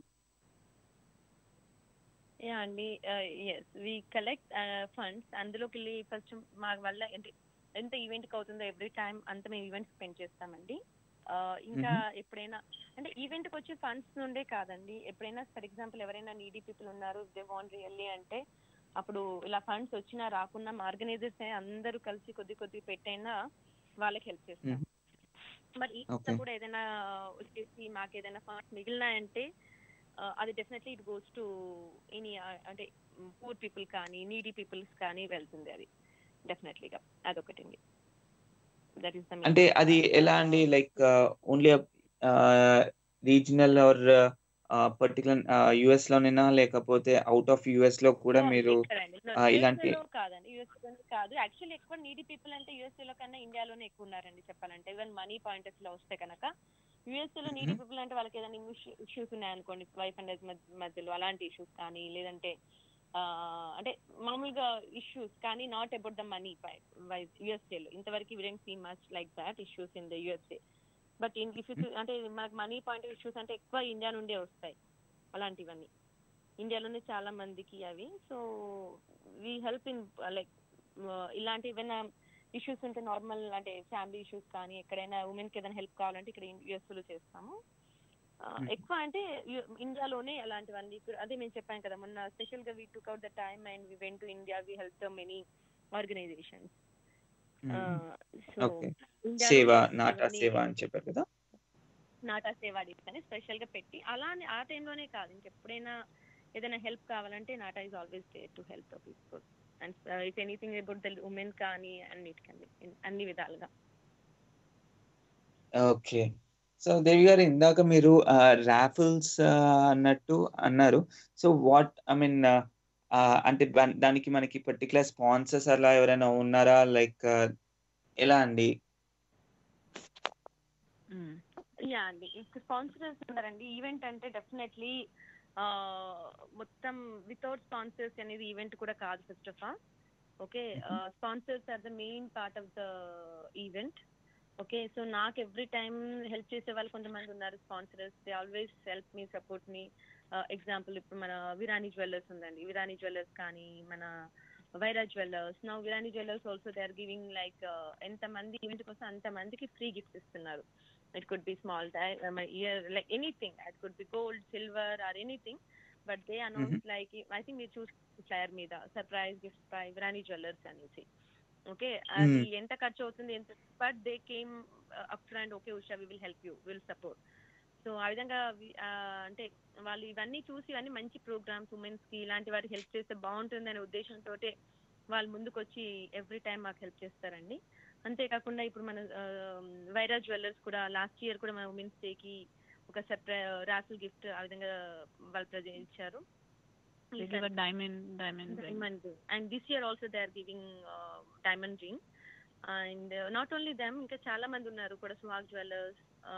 C: యా అండి ఎస్ వి కలెక్ట్ ఫండ్స్ అందులోకి వెళ్ళి ఫస్ట్ మా వల్ల అంటే ఎంత ఈవెంట్కి అవుతుందో ఎవ్రీ టైం అంత మేము ఈవెంట్ స్పెండ్ చేస్తామండి Uh, ఇంకా ఎప్పుడైనా అంటే ఈవెంట్కి వచ్చే ఫండ్స్ నుండే కాదండి ఎప్పుడైనా ఫర్ ఎగ్జాంపుల్ ఎవరైనా నీడీ పీపుల్ ఉన్నారు దే వాంట్ రియల్లీ అంటే అప్పుడు ఇలా ఫండ్స్ వచ్చినా రాకున్నా మా ఆర్గనైజర్స్ అందరూ కలిసి కొద్ది కొద్ది పెట్టైనా వాళ్ళకి హెల్ప్ చేస్తాం మరి ఈ
A: Okay.
C: కూడా ఏదైనా వచ్చేసి మాకు ఏదైనా ఫండ్స్ మిగిలినాయంటే ఆ, అది definitely it goes to any అంటే పూర్ పీపుల్ కానీ నీడీ పీపుల్స్ కానీ వెళ్తుంది అది డెఫినెట్లీగా అదొకటండి దట్ ఈస్ ద
A: అంటే అది ఎలా అండి like only regional or particular US లోనేనా లేకపోతే అవుట్ ఆఫ్ యుఎస్ లో కూడా మీరు ఆ, ఇలాంటి-
C: కాదండి యుఎస్ కాదు యాక్చువల్లీ ఎక్కువ నీడీ పీపుల్ అంటే యుఎస్ఏ లో కన్నా ఇండియాలోనే ఎక్కువ ఉన్నారండి చెప్పాలంటే ఈవెన్ మనీ పాయింట్ ఆఫ్ లో వస్తే కనుక యుఎస్ఏ లో నీడీ
A: Mhm.
C: పీపుల్ అంటే వాళ్ళకి ఏదైనా ఇష్యూస్ ఉన్నాయనుకోండి వైఫ్ అండ్ హస్బెండ్ మధ్యలో అలాంటి ఇష్యూస్ కానీ లేదంటే అంటే మామూలుగా ఇష్యూస్ కానీ not about the money wise యుఎస్ఏలో ఇంతవరకు we didn't see much like that issues in the USA but in if అంటే మనకు మనీ పాయింట్ ఇష్యూస్ అంటే ఎక్కువ ఇండియా నుండే వస్తాయి అలాంటివన్నీ ఇండియాలోనే చాలా మందికి అవి so we help in like ఇలాంటి ఏమైనా ఇష్యూస్ ఉంటే నార్మల్ అంటే ఫ్యామిలీ ఇష్యూస్ కానీ ఎక్కడైనా ఉమెన్కి ఏదైనా హెల్ప్ కావాలంటే ఇక్కడ యుఎస్లో చేస్తాము ఆ,
A: Hmm.
C: ఎక్కువ అంటే యు- ఇండియాలోనే అలాంటివన్నీ ఇప్పుడు అదే మేము చెప్పాను కదా మొన్న స్పెషల్ గా we took out the time and we went to India we help the many organisations
A: okay సేవ నాటా సేవ అని చెప్పారు కదా
C: నాటా సేవ డిప్స్ అని స్పెషల్ గా పెట్టి అలా అని ఆ టైంలోనే కాదు ఇంకెప్పుడైనా ఏదైనా హెల్ప్ కావాలంటే NATA is always there to help the people and if anything about the women కానీ అన్నిటికన్నీ అన్ని విధాలుగా
A: ఓకే సో దేవి గారు ఇందాక మీరు రాఫిల్స్ అన్నట్టు అన్నారు సో వాట్ ఐ మీన్ అంటే దాన్- దానికి మనకి పర్టికులర్ స్పాన్సర్స్ అలా ఎవరైనా ఉన్నారా లైక్ ఎలా అండి
C: యా అండి స్పాన్సర్స్ ఉన్నారండి ఈవెంట్ అంటే డెఫినెట్లీ మొత్తం వితౌట్ స్పాన్సర్స్ అనేది ఈవెంట్ కూడా కాదు first of all okay sponsors are the main part of the event okay so నాకు ఎవ్రీ టైం హెల్ప్ చేసే వాళ్ళు కొంతమంది ఉన్నారు sponsors they always help me support me example ఇప్పుడు మన విరాని జ్యువెలర్స్ ఉందండి విరాని జ్యువెలర్స్ కానీ మన వైరా జ్యువెలర్స్ నా Virani jewellers also they are giving like ఎంత మంది ఈవెంట్ కోసం అంత మందికి ఫ్రీ గిఫ్ట్స్ ఇస్తున్నారు it could be small time um, year like anything it could be gold silver or anything but they announced like i think we choose flyer మీద surprise gift by Virani jewellers అనేసి okay అది ఎంత ఖర్చు అవుతుంది ఎంత but they came up front okay Usha we will help you will support so ఆ విధంగా వి- ఆ, అంటే వాళ్ళు ఇవన్నీ చూసి ఇవన్నీ మంచి ప్రోగ్రామ్స్ ఉమెన్స్ కి ఇలాంటి వారికి హెల్ప్ చేస్తే బాగుంటుంది అనే ఉద్దేశంతో వాళ్ళు ముందుకు వచ్చి ఎవ్రీ టైం మాకు హెల్ప్ చేస్తారండి అంతేకాకుండా ఇప్పుడు మన వైరా జ్యువెలర్స్ కూడా లాస్ట్ ఇయర్ కూడా మన ఉమెన్స్ డే కి ఒక సర్ప్రై రాసుల్ గిఫ్ట్ ఆ విధంగా వాళ్ళు ప్రజెంట్ ఇచ్చారు
D: diamond diamond
C: diamond and this year also they are giving diamond ring and not only them ఇంకా చాలా మంది ఉన్నారు కూడా Swag jewellers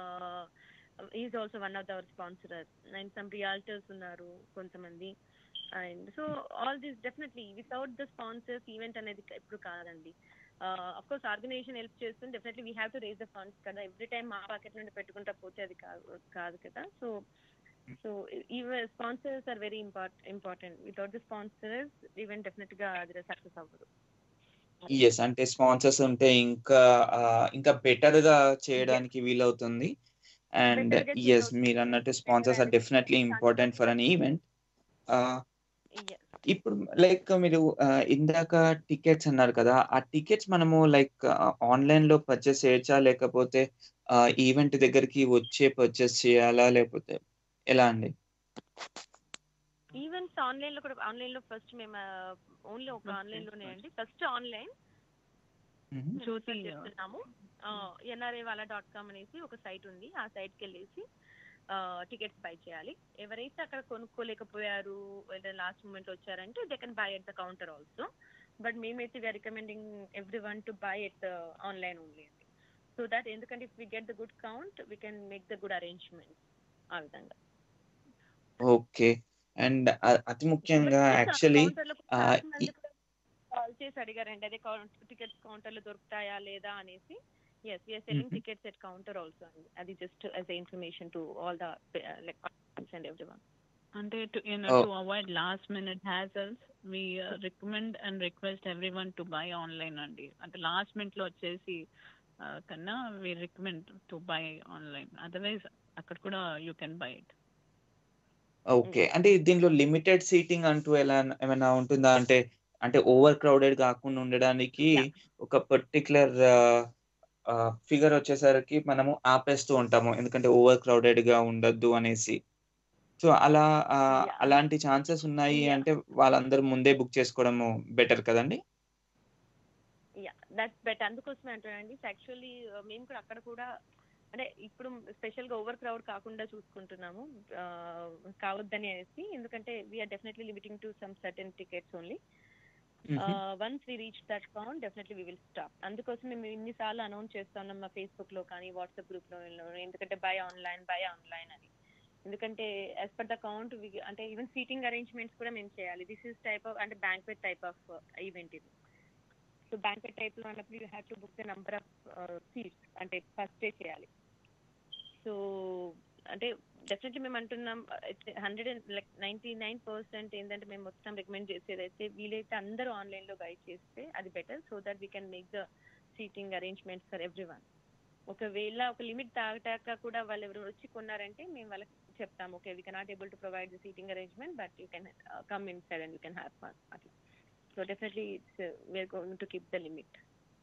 C: is also one of our sponsorer and some realtors ఉన్నారు కొంతమంది and so all this definitely without the sponsors event అనేది ఇప్పుడు కాదండి అఫ్ కోర్స్ ఆర్గనైజేషన్ హెల్ప్ చేస్తుంది definitely we have to raise the funds కదా every time మా pocket నుండి పెట్టుకుంటా పోతే అది కాదు కాదు కదా so so even sponsors are very import important without the sponsors event definite గా అది సక్సెస్ అవ్వదు
A: ఎస్ అంటే స్పాన్సర్స్ ఉంటే ఇంకా ఆ, ఇంకా బెటర్ గా చేయడానికి వీలవుతుంది అండ్
C: Better గా
A: ఎస్
C: చేయవచ్చు.
A: మీరు అన్నట్టు sponsors are definitely important for an event
C: Yes.
A: ఇప్పుడు లైక్ మీరు ఆ, ఇందాక టికెట్స్ అన్నారు కదా ఆ టికెట్స్ మనము లైక్ ఆన్లైన్ లో పర్చేస్ చేయొచ్చా లేకపోతే ఈవెంట్ దగ్గరికి వచ్చే పర్చేస్ చేయాలా లేకపోతే ఎలా అండి
C: ఈవెంట్స్ ఆన్లైన్ లో కూడా ఆన్లైన్ లో ఫస్ట్ మేము ఓన్లీ ఒక
D: Okay,
C: ఆన్లైన్ లోనే
D: fine.
C: అండి ఫస్ట్ ఆన్లైన్
D: జ్యోతి
C: చేస్తున్నాము ఎన్ఆర్ఏ వాళ్ళ డాట్ కామ్ అనేసి ఒక సైట్ ఉంది ఆ సైట్ కి వెళ్ళేసి టికెట్స్ బై చేయాలి ఎవరైతే అక్కడ కొనుక్కోలేకపోయారు లాస్ట్ మూమెంట్ వచ్చారంటే they can buy at the counter also but మేమైతే we are recommending every one to buy at online only అండి సో దట్ ఎందుకంటే if we get the good count we can make the good arrangement ఆ విధంగా
A: okay and అతి ముఖ్యంగా actually
C: call చేసి అడిగారండి అదే టికెట్స్ కౌంటర్ లో దొరుకుతాయా లేదా అనేసి yes we are selling
A: Mhm.
C: Tickets at counter also అండి అది just as information to all the like and every one
D: అంటే to you know
A: Oh.
D: to avoid last minute hassles we uh, recommend and request everyone to buy online అండి అంటే last minute లో వచ్చేసి uh, కన్నా we recommend to buy online otherwise అక్కడ కూడా you can buy it
A: okay అంటే దీనిలో limited seating అంటూ ఎలా ఏమైనా ఉంటుందా అంటే అంటే ఓవర్ క్రౌడెడ్ కాకుండా ఉండడానికి
C: Yeah.
A: ఒక పర్టికులర్ ఫిగర్ వచ్చేసరికి మనము ఆపేస్తూ ఉంటాము ఎందుకంటే ఓవర్ క్రౌడెడ్ గా ఉండొద్దు అనేసి సో అలా ఆ,
C: Yeah.
A: అలాంటి ఛాన్సెస్ ఉన్నాయి
C: Yeah.
A: అంటే వాళ్ళందరూ ముందే బుక్ చేసుకోవడము బెటర్ కదండి
C: యా దట్స్ బెట్ అందుకోసమే అంటానండి యాక్చువల్లీ మేము కూడా అక్కడ కూడా అంటే ఇప్పుడు స్పెషల్ గా ఓవర్ క్రౌడ్ కాకుండా చూసుకుంటున్నాము ఆ, కావద్దని అనేసి ఎందుకంటే we are definitely limiting to some certain tickets only once we reach that count definitely we will stop అందుకోసం మేము ఇన్నిసార్లు అనౌన్స్ చేస్తా ఉన్నాం మా ఫేస్బుక్ లో కానీ వాట్సాప్ గ్రూప్ లో ఎందుకంటే బై ఆన్లైన్ బై ఆన్లైన్ అని ఎందుకంటే యాజ్ పర్ ద కౌంట్ అంటే ఈవెన్ సీటింగ్ అరేంజ్మెంట్స్ కూడా మేము చేయాలి దిస్ ఇస్ టైప్ ఆఫ్ అంటే బ్యాంక్వెట్ టైప్ ఆఫ్ ఈవెంట్ ఇది సో బ్యాంక్వెట్ టైప్ లో అన్నప్పుడు you have to book the number of seats అంటే ఫస్ట్ డే చేయాలి సో అంటే డెఫినెట్లీ మేము అంటున్నాం hundred and like ninety nine percent ఏంటంటే మేము మొత్తం రికమెండ్ చేసేది అయితే వీలైతే అందరూ ఆన్లైన్ లో గైడ్ చేస్తే అది better so that we can make the seating arrangements for every one ఒకవేళ ఒక లిమిట్ దాటాక కూడా వాళ్ళు ఎవరు వచ్చి కొన్నారంటే మేము వాళ్ళకి చెప్తాం okay we cannot able to provide the seating arrangement but you can come inside and you can have fun అట్లా so definitely it's we are going to keep the limit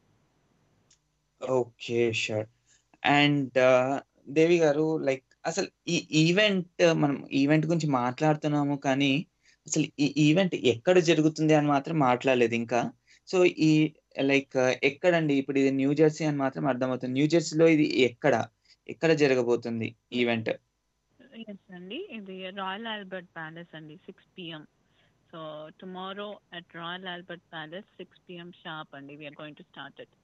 A: okay sure and Devi garu like అసలు ఈ event మనం event గురించి మాట్లాడుతున్నాము కానీ అసలు ఈ event ఎక్కడ జరుగుతుంది అని మాత్రం మాట్లాడలేదు ఇంకా సో ఈ లైక్ ఎక్కడండి ఇప్పుడు ఇది న్యూ జెర్సీ అని మాత్రం అర్థమవుతుంది న్యూ జెర్సీలో ఇది ఎక్కడ ఎక్కడ జరగబోతుంది ఈవెంట్
D: ఎస్ అండి ఇది రాయల్ ఆల్బర్ట్ ప్యాలెస్ అండి six PM so tomorrow at royal albert palace six PM shop అండి we're going to start it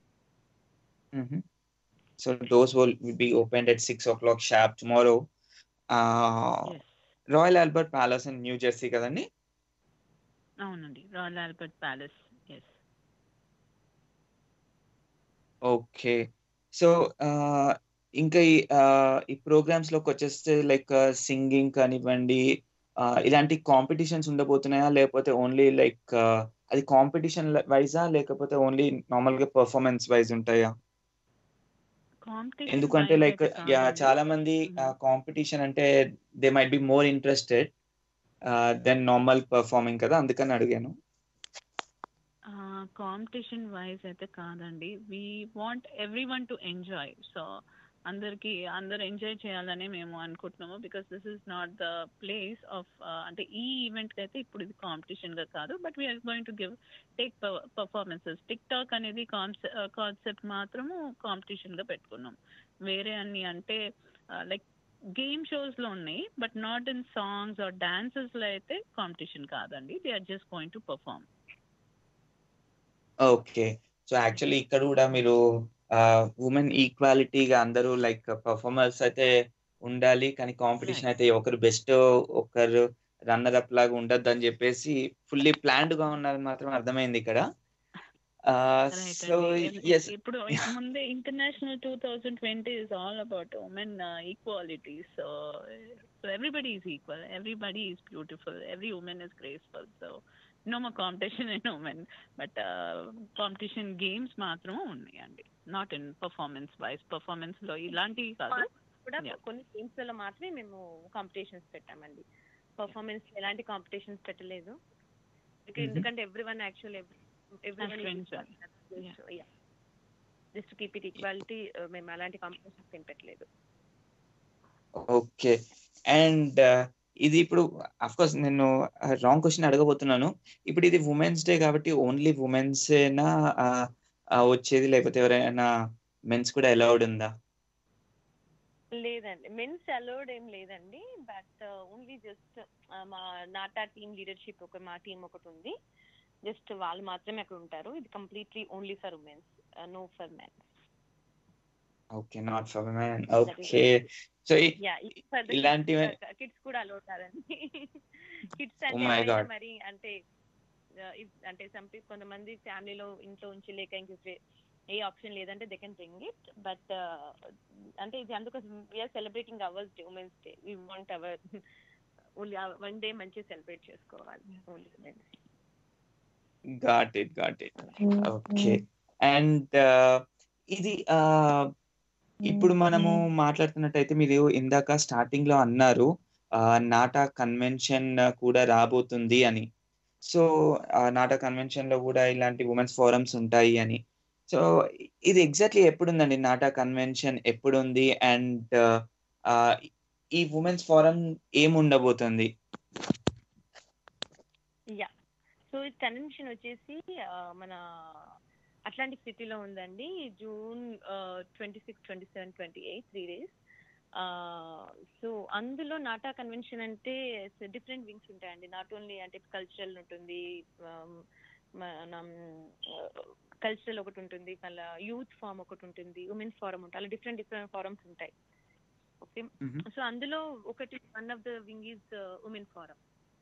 A: so doors will be open at six o'clock shop tomorrow royal albert palace in new jersey కదండి
D: అవునండి royal albert palace yes
A: okay so ఇంకా ఈ ఈ programmes లోకి వచ్చేస్తే like singing కానివ్వండి ఇలాంటి competitions ఉండబోతున్నాయా లేకపోతే ఓన్లీ లైక్ అది కాంపిటీషన్ వైజా లేకపోతే ఓన్లీ నార్మల్ గా పర్ఫార్మెన్స్ వైజ్ ఉంటాయా ఎందుకంటే లైక్ యా చాలా మంది కాంపిటీషన్ అంటే they might be more interested than normal performing కదా అందుకని అడిగాను
D: కాంపిటీషన్ వైజ్ అయితే కాదండి we want every one to enjoy so అందరికి అందరు ఎంజాయ్ చేయాలని మేము అనుకుంటున్నాము because this is not the place of అంటే ఈ ఈవెంట్కి అయితే ఇప్పుడు ఇది కాంపిటీషన్గా కాదు but we're going to give take performances tick tock అనేది కాన్సెప్ట్ మాత్రము కాంపిటీషన్గా పెట్టుకున్నాం వేరే అన్ని అంటే లైక్ గేమ్ షోస్లో ఉన్నాయి but not in songs or డాన్సెస్లో అయితే కాంపిటీషన్ కాదండి they are just going to perform
A: okay so actually ఇక్కడ కూడా మీరు ఉమెన్ ఈక్వాలిటీగా అందరూ లైక్ పర్ఫార్మర్స్ అయితే ఉండాలి కానీ కాంపిటీషన్ అయితే ఒకరు బెస్ట్ ఒకరు రన్నర్ అప్ లాగా ఉండద్దు అని చెప్పేసి ఫుల్లీ ప్లాన్డ్ గా ఉన్నారని మాత్రం అర్థమైంది ఇక్కడ సో ఎస్
D: ఇప్పుడు ముందే international two thousand twenty is all about women equality so everybody is equal everybody is beautiful every women is graceful so no మా competition in women but competition games మాత్రం ఉన్నాయండి not in performance wise performance లో ఇలాంటివి కాదు
C: కూడా కొన్ని games లో మాత్రమే మేము కాంపిటీషన్స్ పెట్టామండి పర్ఫార్మెన్స్ ఎలాంటి కాంపిటీషన్స్ పెట్టలేదు ఎందుకంటే everyone actual everyone just keep it equality మేము అలాంటి కాంపిటీషన్స్ ఏం పెట్టలేదు
A: ఓకే అండ్ ఇది ఇప్పుడు అఫ్ కోర్స్ నేను రాంగ్ క్వశ్చన్ అడగబోతున్నాను ఇప్పుడు ఇది ఉమెన్స్ డే కాబట్టి ఓన్లీ ఉమెన్స్ ఏనా వచ్చేది లేకపోతే ఎవరైనా మెన్స్ కూడా అలౌడ్ ఉందా
C: లేదండి మెన్స్ అలౌడ్ ఏం లేదండి బట్ ఓన్లీ జస్ట్ మా నాటా టీమ్ లీడర్షిప్ ఒక మా టీం ఒకటి ఉంది జస్ట్ వాళ్ళు మాత్రమే అక్కడ ఉంటారు ఇది completely only for women's no for men's
A: okay not for men okay so ఇలాంటి
C: కిడ్స్ కూడా అలౌడ్ కాదండి కిడ్స్ అంటే మరి అంటే అంటే సమ్ కొంతమంది ఫ్యామిలీలో ఇంట్లో ఉంచలేక ఇంక ఏ ఆప్షన్ లేదంటే they can bring it but అంటే ఇది అందుకోసం we're celebrating ours day women's day we want our only one day మంచిగా సెలబ్రేట్ చేసుకోవాలి only women's
A: got it got it okay and ఇది ఇప్పుడు మనము మాట్లాడుతున్నట్టయితే మీరు ఇందాక స్టార్టింగ్ లో అన్నారు నాటా కన్వెన్షన్ కూడా రాబోతుంది అని సో నాటా కన్వెన్షన్ లో కూడా ఇలాంటి ఉమెన్స్ ఫోరమ్స్ ఉంటాయి అని సో ఇది ఎగ్జాక్ట్లీ ఎప్పుడుందండి నాటా కన్వెన్షన్ ఎప్పుడుంది అండ్ ఈ ఉమెన్స్ ఫోరం ఏం ఉండబోతుంది
C: యా సో ఈ కన్వెన్షన్ వచ్చేసి మన అట్లాంటిక్ సిటీలో ఉందండి June twenty six twenty seven twenty eight three days so అందులో నాటా కన్వెన్షన్ అంటే డిఫరెంట్ వింగ్స్ ఉంటాయండి నాట్ ఓన్లీ అంటే కల్చరల్ ఉంటుంది మనం కల్చరల్ ఒకటి ఉంటుంది మళ్ళీ యూత్ ఫామ్ ఒకటి ఉంటుంది ఉమెన్స్ ఫారం ఉంటుంది అలా డిఫరెంట్ డిఫరెంట్ ఫారమ్స్ ఉంటాయి ఓకే
A: మ్మ్.
C: సో అందులో ఒకటి one of the wing is women forum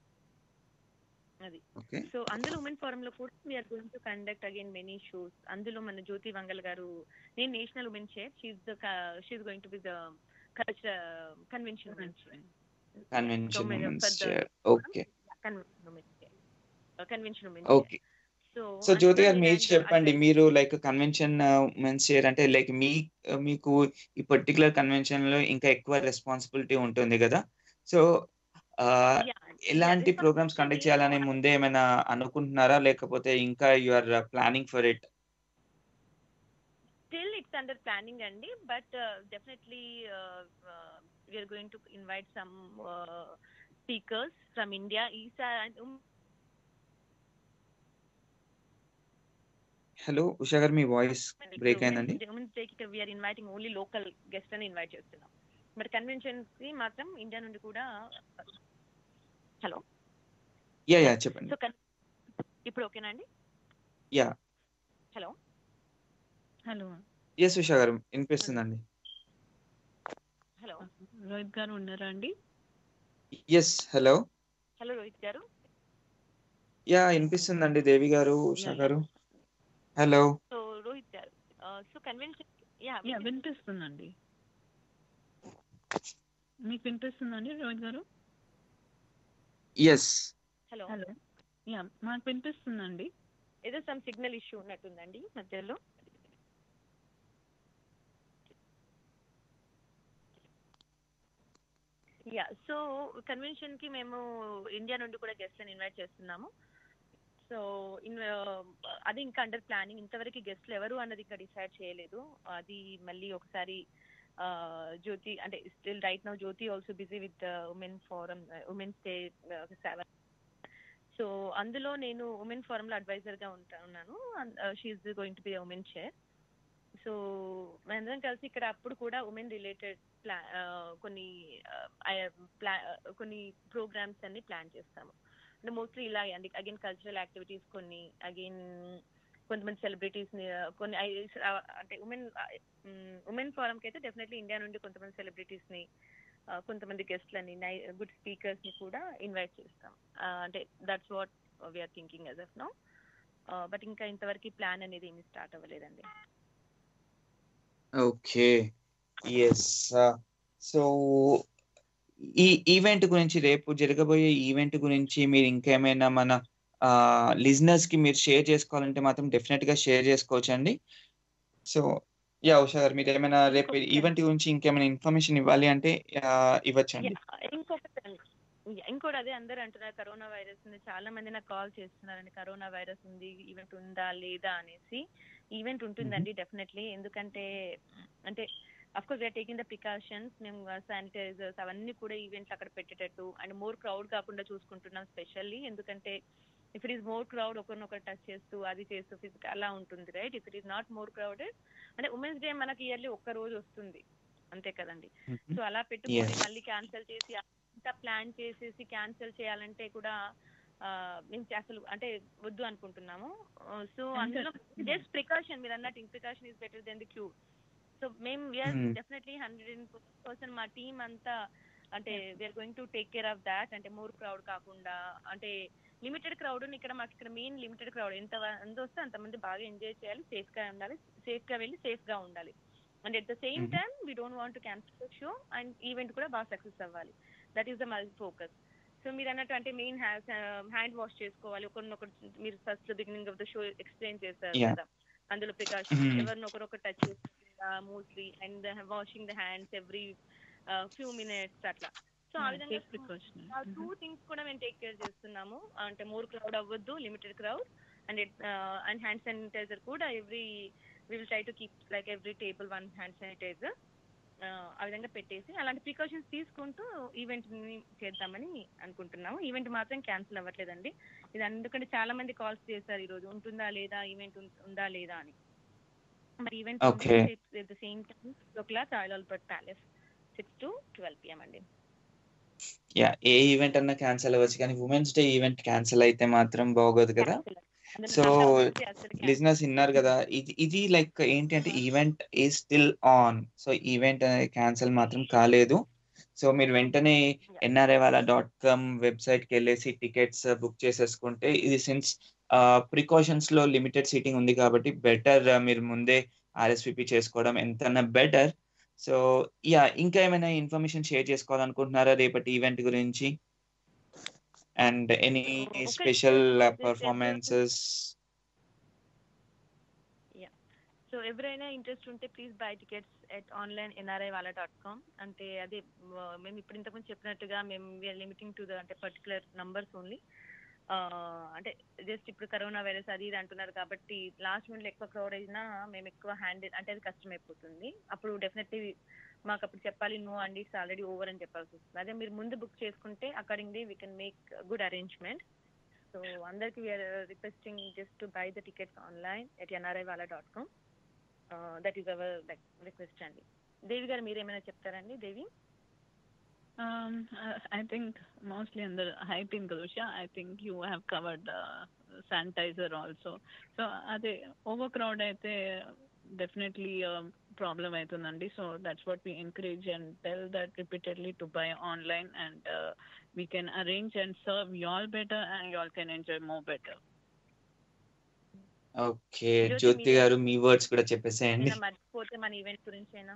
C: అది
A: ఓకే
C: సో అందులో ఉమెన్ ఫోరం లో కూడా we are going to conduct again many shows అందులో మన జ్యోతి వంగల్ గారు నేను national women chair she's the she's going to be the culture convention women
A: convention
C: So,
A: women's
C: for the-
A: chair okay
C: convention women chair convention women
A: okay so Jyothi garu మీరు చెప్పండి మీరు like convention women's chair అంటే like మీ మీకు ఈ particular convention లో ఇంకా ఎక్కువ రెస్పాన్సిబిలిటీ ఉంటుంది కదా సో ఎలాంటి ప్రోగ్రామ్స్ కండక్ట్ చేయాలని ముందే ఏమైనా అనుకుంటున్నారా లేకపోతే ఇంకా you are planning for it
C: still it's under planning అండి but definitely we're going to invite some speakers from India ఈసారి
A: హలో ఉషా గారు మీ వాయిస్ బ్రేక్ అయిందండి
C: ఉమెన్స్ డేకి ఇక్కడ we're inviting only local guest అని ఇన్వైట్ చేస్తున్నాం బట్ కన్వెన్షన్ కి మాత్రం ఇండియా నుండి కూడా హలో
A: యా యా చెప్పండి
C: సో ఇప్పుడు ఓకేనా అండి
A: yeah
C: hello
D: hello
A: yes Usha garu వినిపిస్తుందండి
C: హలో
D: రోహిత్ గారు ఉన్నారా అండి
A: ఎస్ హలో
C: హలో రోహిత్ గారు
A: యా వినిపిస్తుందండి Devi garu Usha
D: Yeah,
A: garu hello
C: so Rohit garu so convention yeah
D: yeah వినిపిస్తుందండి మీకు వినిపిస్తుందండి రోహిత్ గారు
A: ఎస్
C: హలో
D: హలో యా మాకు వినిపిస్తుందండి
C: ఏదో సమ్ సిగ్నల్ ఇష్యూ ఉన్నట్టుందండి మధ్యలో యా సో కన్వెన్షన్ కి మేము ఇండియా నుండి కూడా గెస్ట్ అని ఇన్వైట్ చేస్తున్నాము సో ఇన్ అది ఇంకా అండర్ ప్లానింగ్ ఇంతవరకు గెస్ట్లు ఎవరు అన్నది ఇంకా డిసైడ్ చేయలేదు అది మళ్ళీ ఒకసారి ఆ, జ్యోతి అంటే still right now Jyothi also busy with women forum women's day seven so అందులో నేను ఉమెన్ ఫోరంలో అడ్వైజర్ గా ఉంటా ఉన్నాను she's going to be women chair so మేమందరం కలిసి ఇక్కడ అప్పుడు కూడా ఉమెన్ రిలేటెడ్ ప్లా కొన్ని ప్లా కొన్ని ప్రోగ్రామ్స్ అన్ని ప్లాన్ చేస్తాము అంటే మోస్ట్లీ ఇలా అండి అగైన్ కల్చరల్ యాక్టివిటీస్ కొన్ని అగైన్ కొంతమంది సెలబ్రిటీస్ కొన్ని I- ఆ, అంటే ఉమెన్ ఉమెన్ ఫోరంకి అయితే డెఫినెట్లీ ఇండియా నుండి కొంతమంది సెలబ్రిటీస్ ని ఆ, కొంతమంది గెస్ట్లని గుడ్ స్పీకర్స్ ని కూడా ఇన్వైట్ చేస్తాం ఆ, అంటే that's what we're thinking as of now but ఇంకా ఇంతవరకు ప్లాన్ అనేది ఏమి స్టార్ట్ అవ్వలేదండి
A: ఓకే ఎస్ సో ఈ ఈవెంట్ గురించి రేపు జరగబోయే ఈవెంట్ గురించి మీరు ఇంకేమైనా మన లిజనర్స్ కి మీరు షేర్ చేసుకోవాలంటే మాత్రం డెఫినెట్ గా షేర్ చేసుకోవచ్చు అండి సో యా ఉషా గారు మీరు ఏమైనా రేపు
C: ఇంకొకటి-
A: ఈవెంట్ గురించి ఇంకేమైనా ఇన్ఫర్మేషన్ ఇవ్వాలి అంటే ఇవ్వచ్చండి
C: Yeah, ఇంకొకటి అండి. Yeah, ఇంకోటి అదే అందరూ అంటున్నారు కరోనా వైరస్ ఉంది చాలా మంది నాకు కాల్ చేస్తున్నారండి కరోనా వైరస్ ఉంది ఈవెంట్ ఉందా లేదా అనేసి ఈవెంట్ ఉంటుందండి డెఫినెట్లీ ఎందుకంటే అంటే of course we're taking the precautions మేము శానిటైజర్స్ అవన్నీ కూడా ఈవెంట్లు అక్కడ పెట్టేటట్టు అండ్ మోర్ క్రౌడ్ కాకుండా చూసుకుంటున్నాం స్పెషల్లీ ఎందుకంటే if it is more crowd ఒకరినొకరు టచ్ చేస్తూ అది చేస్తూ ఫిజికల్ అలా ఉంటుంది right if it is not more crowded అంటే ఉమెన్స్ డే మనకి ఇయర్లీ ఒక్క రోజు వస్తుంది అంతే కదండి సో అలా పెట్టుకొని
A: Yes.
C: మళ్ళీ క్యాన్సిల్ చేసి అంతా ప్లాన్ చేసేసి క్యాన్సిల్ చేయాలంటే కూడా ఆ, మేము అసలు అంటే వద్దు అనుకుంటున్నాము సో అందులో జస్ట్ ప్రికాషన్ మీరు అన్నట్టు precaution is better than the cure so మేము we're
A: Hmm.
C: Definitely hundred and percent మా టీమ్ అంతా అంటే we're going to take care of that అంటే మోర్ క్రౌడ్ కాకుండా అంటే లిమిటెడ్ క్రౌడ్ ఇక్కడ మాకు ఇక్కడ మెయిన్ లిమిటెడ్ క్రౌడ్ ఎంత వ- ఎంత వస్తే అంతమంది బాగా ఎంజాయ్ చేయాలి సేఫ్ గా ఉండాలి సేఫ్ గా వెళ్ళి సేఫ్ గా ఉండాలి and at the same
A: Mhm.
C: Time we don't want cancel the show and event కూడా బాగా సక్సెస్ అవ్వాలి that is the my focus so మీరు అన్నట్టు అంటే మెయిన్ హ్యాండ్ వాష్ చేసుకోవాలి ఒకరినొకరు మీరు first beginning of the show explain చేశారు
A: Yeah.
C: కదా అందులో ప్రికాషన్
A: Mhm.
C: ఎవరినొకరొకరు టచ్ చేసుకుంటా mostly and washing the hands every few minutes అట్లా సో ఆ విధంగా
D: ప్రికాషన్
C: టూ థింగ్స్ కూడా మేము టేక్ కేర్ చేస్తున్నాము అంటే మోర్ క్రౌడ్ అవ్వద్దు limited crowd and and hand sanitizer కూడా every we will try to keep like every table one hand sanitizer ఆ విధంగా పెట్టేసి అలాంటి ప్రికాషన్స్ తీసుకుంటూ ఈవెంట్ చేద్దామని అనుకుంటున్నాము ఈవెంట్ మాత్రం క్యాన్సిల్ అవ్వట్లేదండి ఇది ఎందుకంటే చాలా మంది కాల్స్ చేశారు ఈ రోజు ఉంటుందా లేదా ఈవెంట్ ఉందా లేదా అని మరి event
A: Okay.
C: The same time six o'clock royal albert palace six to twelve PM అండి
A: యా ఏ ఈవెంట్ అన్నా క్యాన్సిల్ అవ్వచ్చు కానీ ఉమెన్స్ డే ఈవెంట్ క్యాన్సిల్ అయితే మాత్రం బాగోదు కదా
C: And
A: సో
C: నాటా గురించి అసలు
A: లిజనర్స్ విన్నారు కదా ఇది ఇది లైక్ ఏంటి అంటే ఈవెంట్ ఈ స్టిల్ ఆన్ సో ఈవెంట్ అనేది క్యాన్సిల్ మాత్రం కాలేదు సో మీరు వెంటనే ఎన్ఆర్ఐ వాళ్ళ డాట్ కామ్ వెబ్సైట్కి వెళ్ళేసి టికెట్స్ బుక్ చేసేసుకుంటే ఇది సిన్స్ ప్రికాషన్స్ లో లిమిటెడ్ సీటింగ్ ఉంది కాబట్టి బెటర్ మీరు ముందే ఆర్ఎస్విపి చేసుకోవడం ఎంతన్నా బెటర్ సో యా ఇంకా ఏమైనా ఇన్ఫర్మేషన్ షేర్ చేసుకోవాలనుకుంటున్నారా రేపటి ఈవెంట్ గురించి అండ్ ఎనీ
C: ఒకటి
A: స్పెషల్
C: just
A: పర్ఫార్మెన్సెస్
C: సో ఎవరైనా ఇంట్రెస్ట్ ఉంటే please buy tickets at online NRI వాళ్ళ డాట్ కామ్ అంటే అదే ఆ, మేము ఇప్పుడు ఇంతకుముందు చెప్పినట్టుగా మేము వీఆర్ లిమిటింగ్ టు ద అంటే పర్టికులర్ నంబర్స్ ఓన్లీ అంటే జస్ట్ ఇప్పుడు కరోనా వైరస్ అది ఇది అంటున్నారు కాబట్టి లాస్ట్ మినిట్లో ఎక్కువ క్రౌడ్ అయినా మేము ఎక్కువ హ్యాండిల్ అంటే అది కష్టం అయిపోతుంది అప్పుడు డెఫినెట్లీ మాకు అప్పుడు చెప్పాలి నో అండి ఇట్స్ ఆల్రెడీ ఓవర్ అని చెప్పాల్సి వస్తుంది అదే మీరు ముందు బుక్ చేసుకుంటే accordingly we can make good arrangement so అందరికి we're requesting just to buy the tickets online at NRI వాళ్ళ dot com that is our like request అండి దేవి గారు మీరు ఏమైనా చెప్తారండి Devi
D: Um, uh, I think mostly in the hyping Galusha, I think you have covered uh, sanitizer also. So అదే overcrowd అయితే definitely um, problem అవుతుందండి so that's what we encourage and tell that repeatedly to buy online and uh, we can arrange and serve y'all better and y'all can enjoy more better.
A: Okay
C: Jyothi
A: Jyothi
C: మీరే-
A: గారు మీ words కూడా చెప్పేసేయండి
C: ఏమైనా మర్చిపోతే మన event గురించి అయినా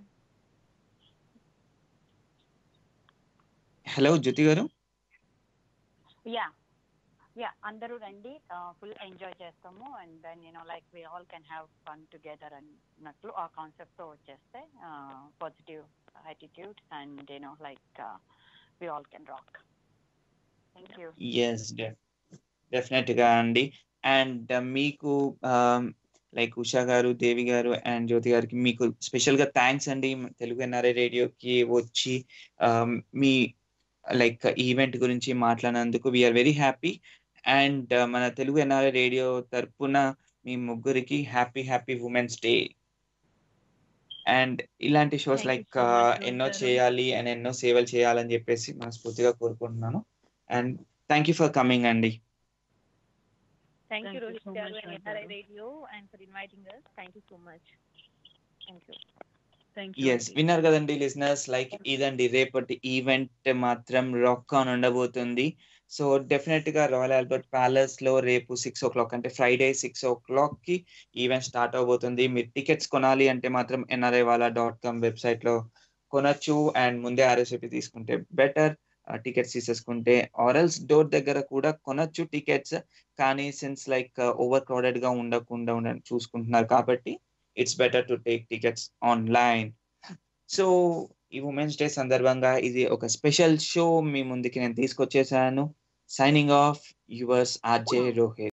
A: hello Jyothi garu
E: yeah yeah అందరూ రండి ఫుల్ ఎంజాయ్ చేస్తాము and then you know like we all can have fun together అన్నట్లు ఆ కాన్సెప్ట్ తో వచ్చేస్తే positive attitude and you know like we all can rock thank you
A: yes definite గా అండి అండ్ మీకు లైక్ ఉషా గారు దేవి గారు అండ్ జ్యోతి గారికి మీకు స్పెషల్ గా థ్యాంక్స్ అండి తెలుగు ఎన్ఆర్ఐ రేడియోకి వచ్చి um, మీ లైక్ ఈవెంట్ గురించి మాట్లాడినందుకు వీఆర్ వెరీ హ్యాపీ అండ్ మన తెలుగు ఎన్ఆర్ఐ రేడియో తరపున మీ ముగ్గురికి happy happy women's day and ఇలాంటి shows
D: Thank you
A: like
D: so much,
A: ఎన్నో
D: Rosaru.
A: చేయాలి అండ్ ఎన్నో సేవలు చేయాలని చెప్పేసి మనస్ఫూర్తిగా కోరుకుంటున్నాను and thank you for coming అండి
C: thank
D: Thank
C: you
D: you
C: Rohit
D: so
C: garu
D: much,
C: and NRI
D: Rosaru.
C: Radio and for inviting us thank you so much thank you
D: Thank you.
A: Yes విన్నారు కదండి లిజనర్స్ లైక్ ఇదండి రేపటి ఈవెంట్ మాత్రం rock on ఉండబోతుంది so definite గా royal albert palace లో రేపు six o'clock అంటే ఫ్రైడే సిక్స్ ఓ క్లాక్ కి ఈవెంట్ స్టార్ట్ అవబోతుంది మీరు టికెట్స్ కొనాలి అంటే మాత్రం ఎన్ఆర్ఐ వాళ్ళ డాట్ కామ్ వెబ్సైట్ లో కొనొచ్చు అండ్ ముందే ఆర్ఎస్ఐపి తీసుకుంటే బెటర్ టికెట్స్ తీసేసుకుంటే ఆరల్స్ డోర్ దగ్గర కూడా కొనొచ్చు టికెట్స్ కానీ సిన్స్ లైక్ ఓవర్ క్రౌడెడ్ గా ఉండకుండా ఉండ చూసుకుంటున్నారు కాబట్టి it's better to take tickets online so ఈ ఉమెన్స్ డే సందర్భంగా ఇది ఒక స్పెషల్ షో మీ ముందుకి నేను తీసుకొచ్చేసాను signing off yours RJ Rohit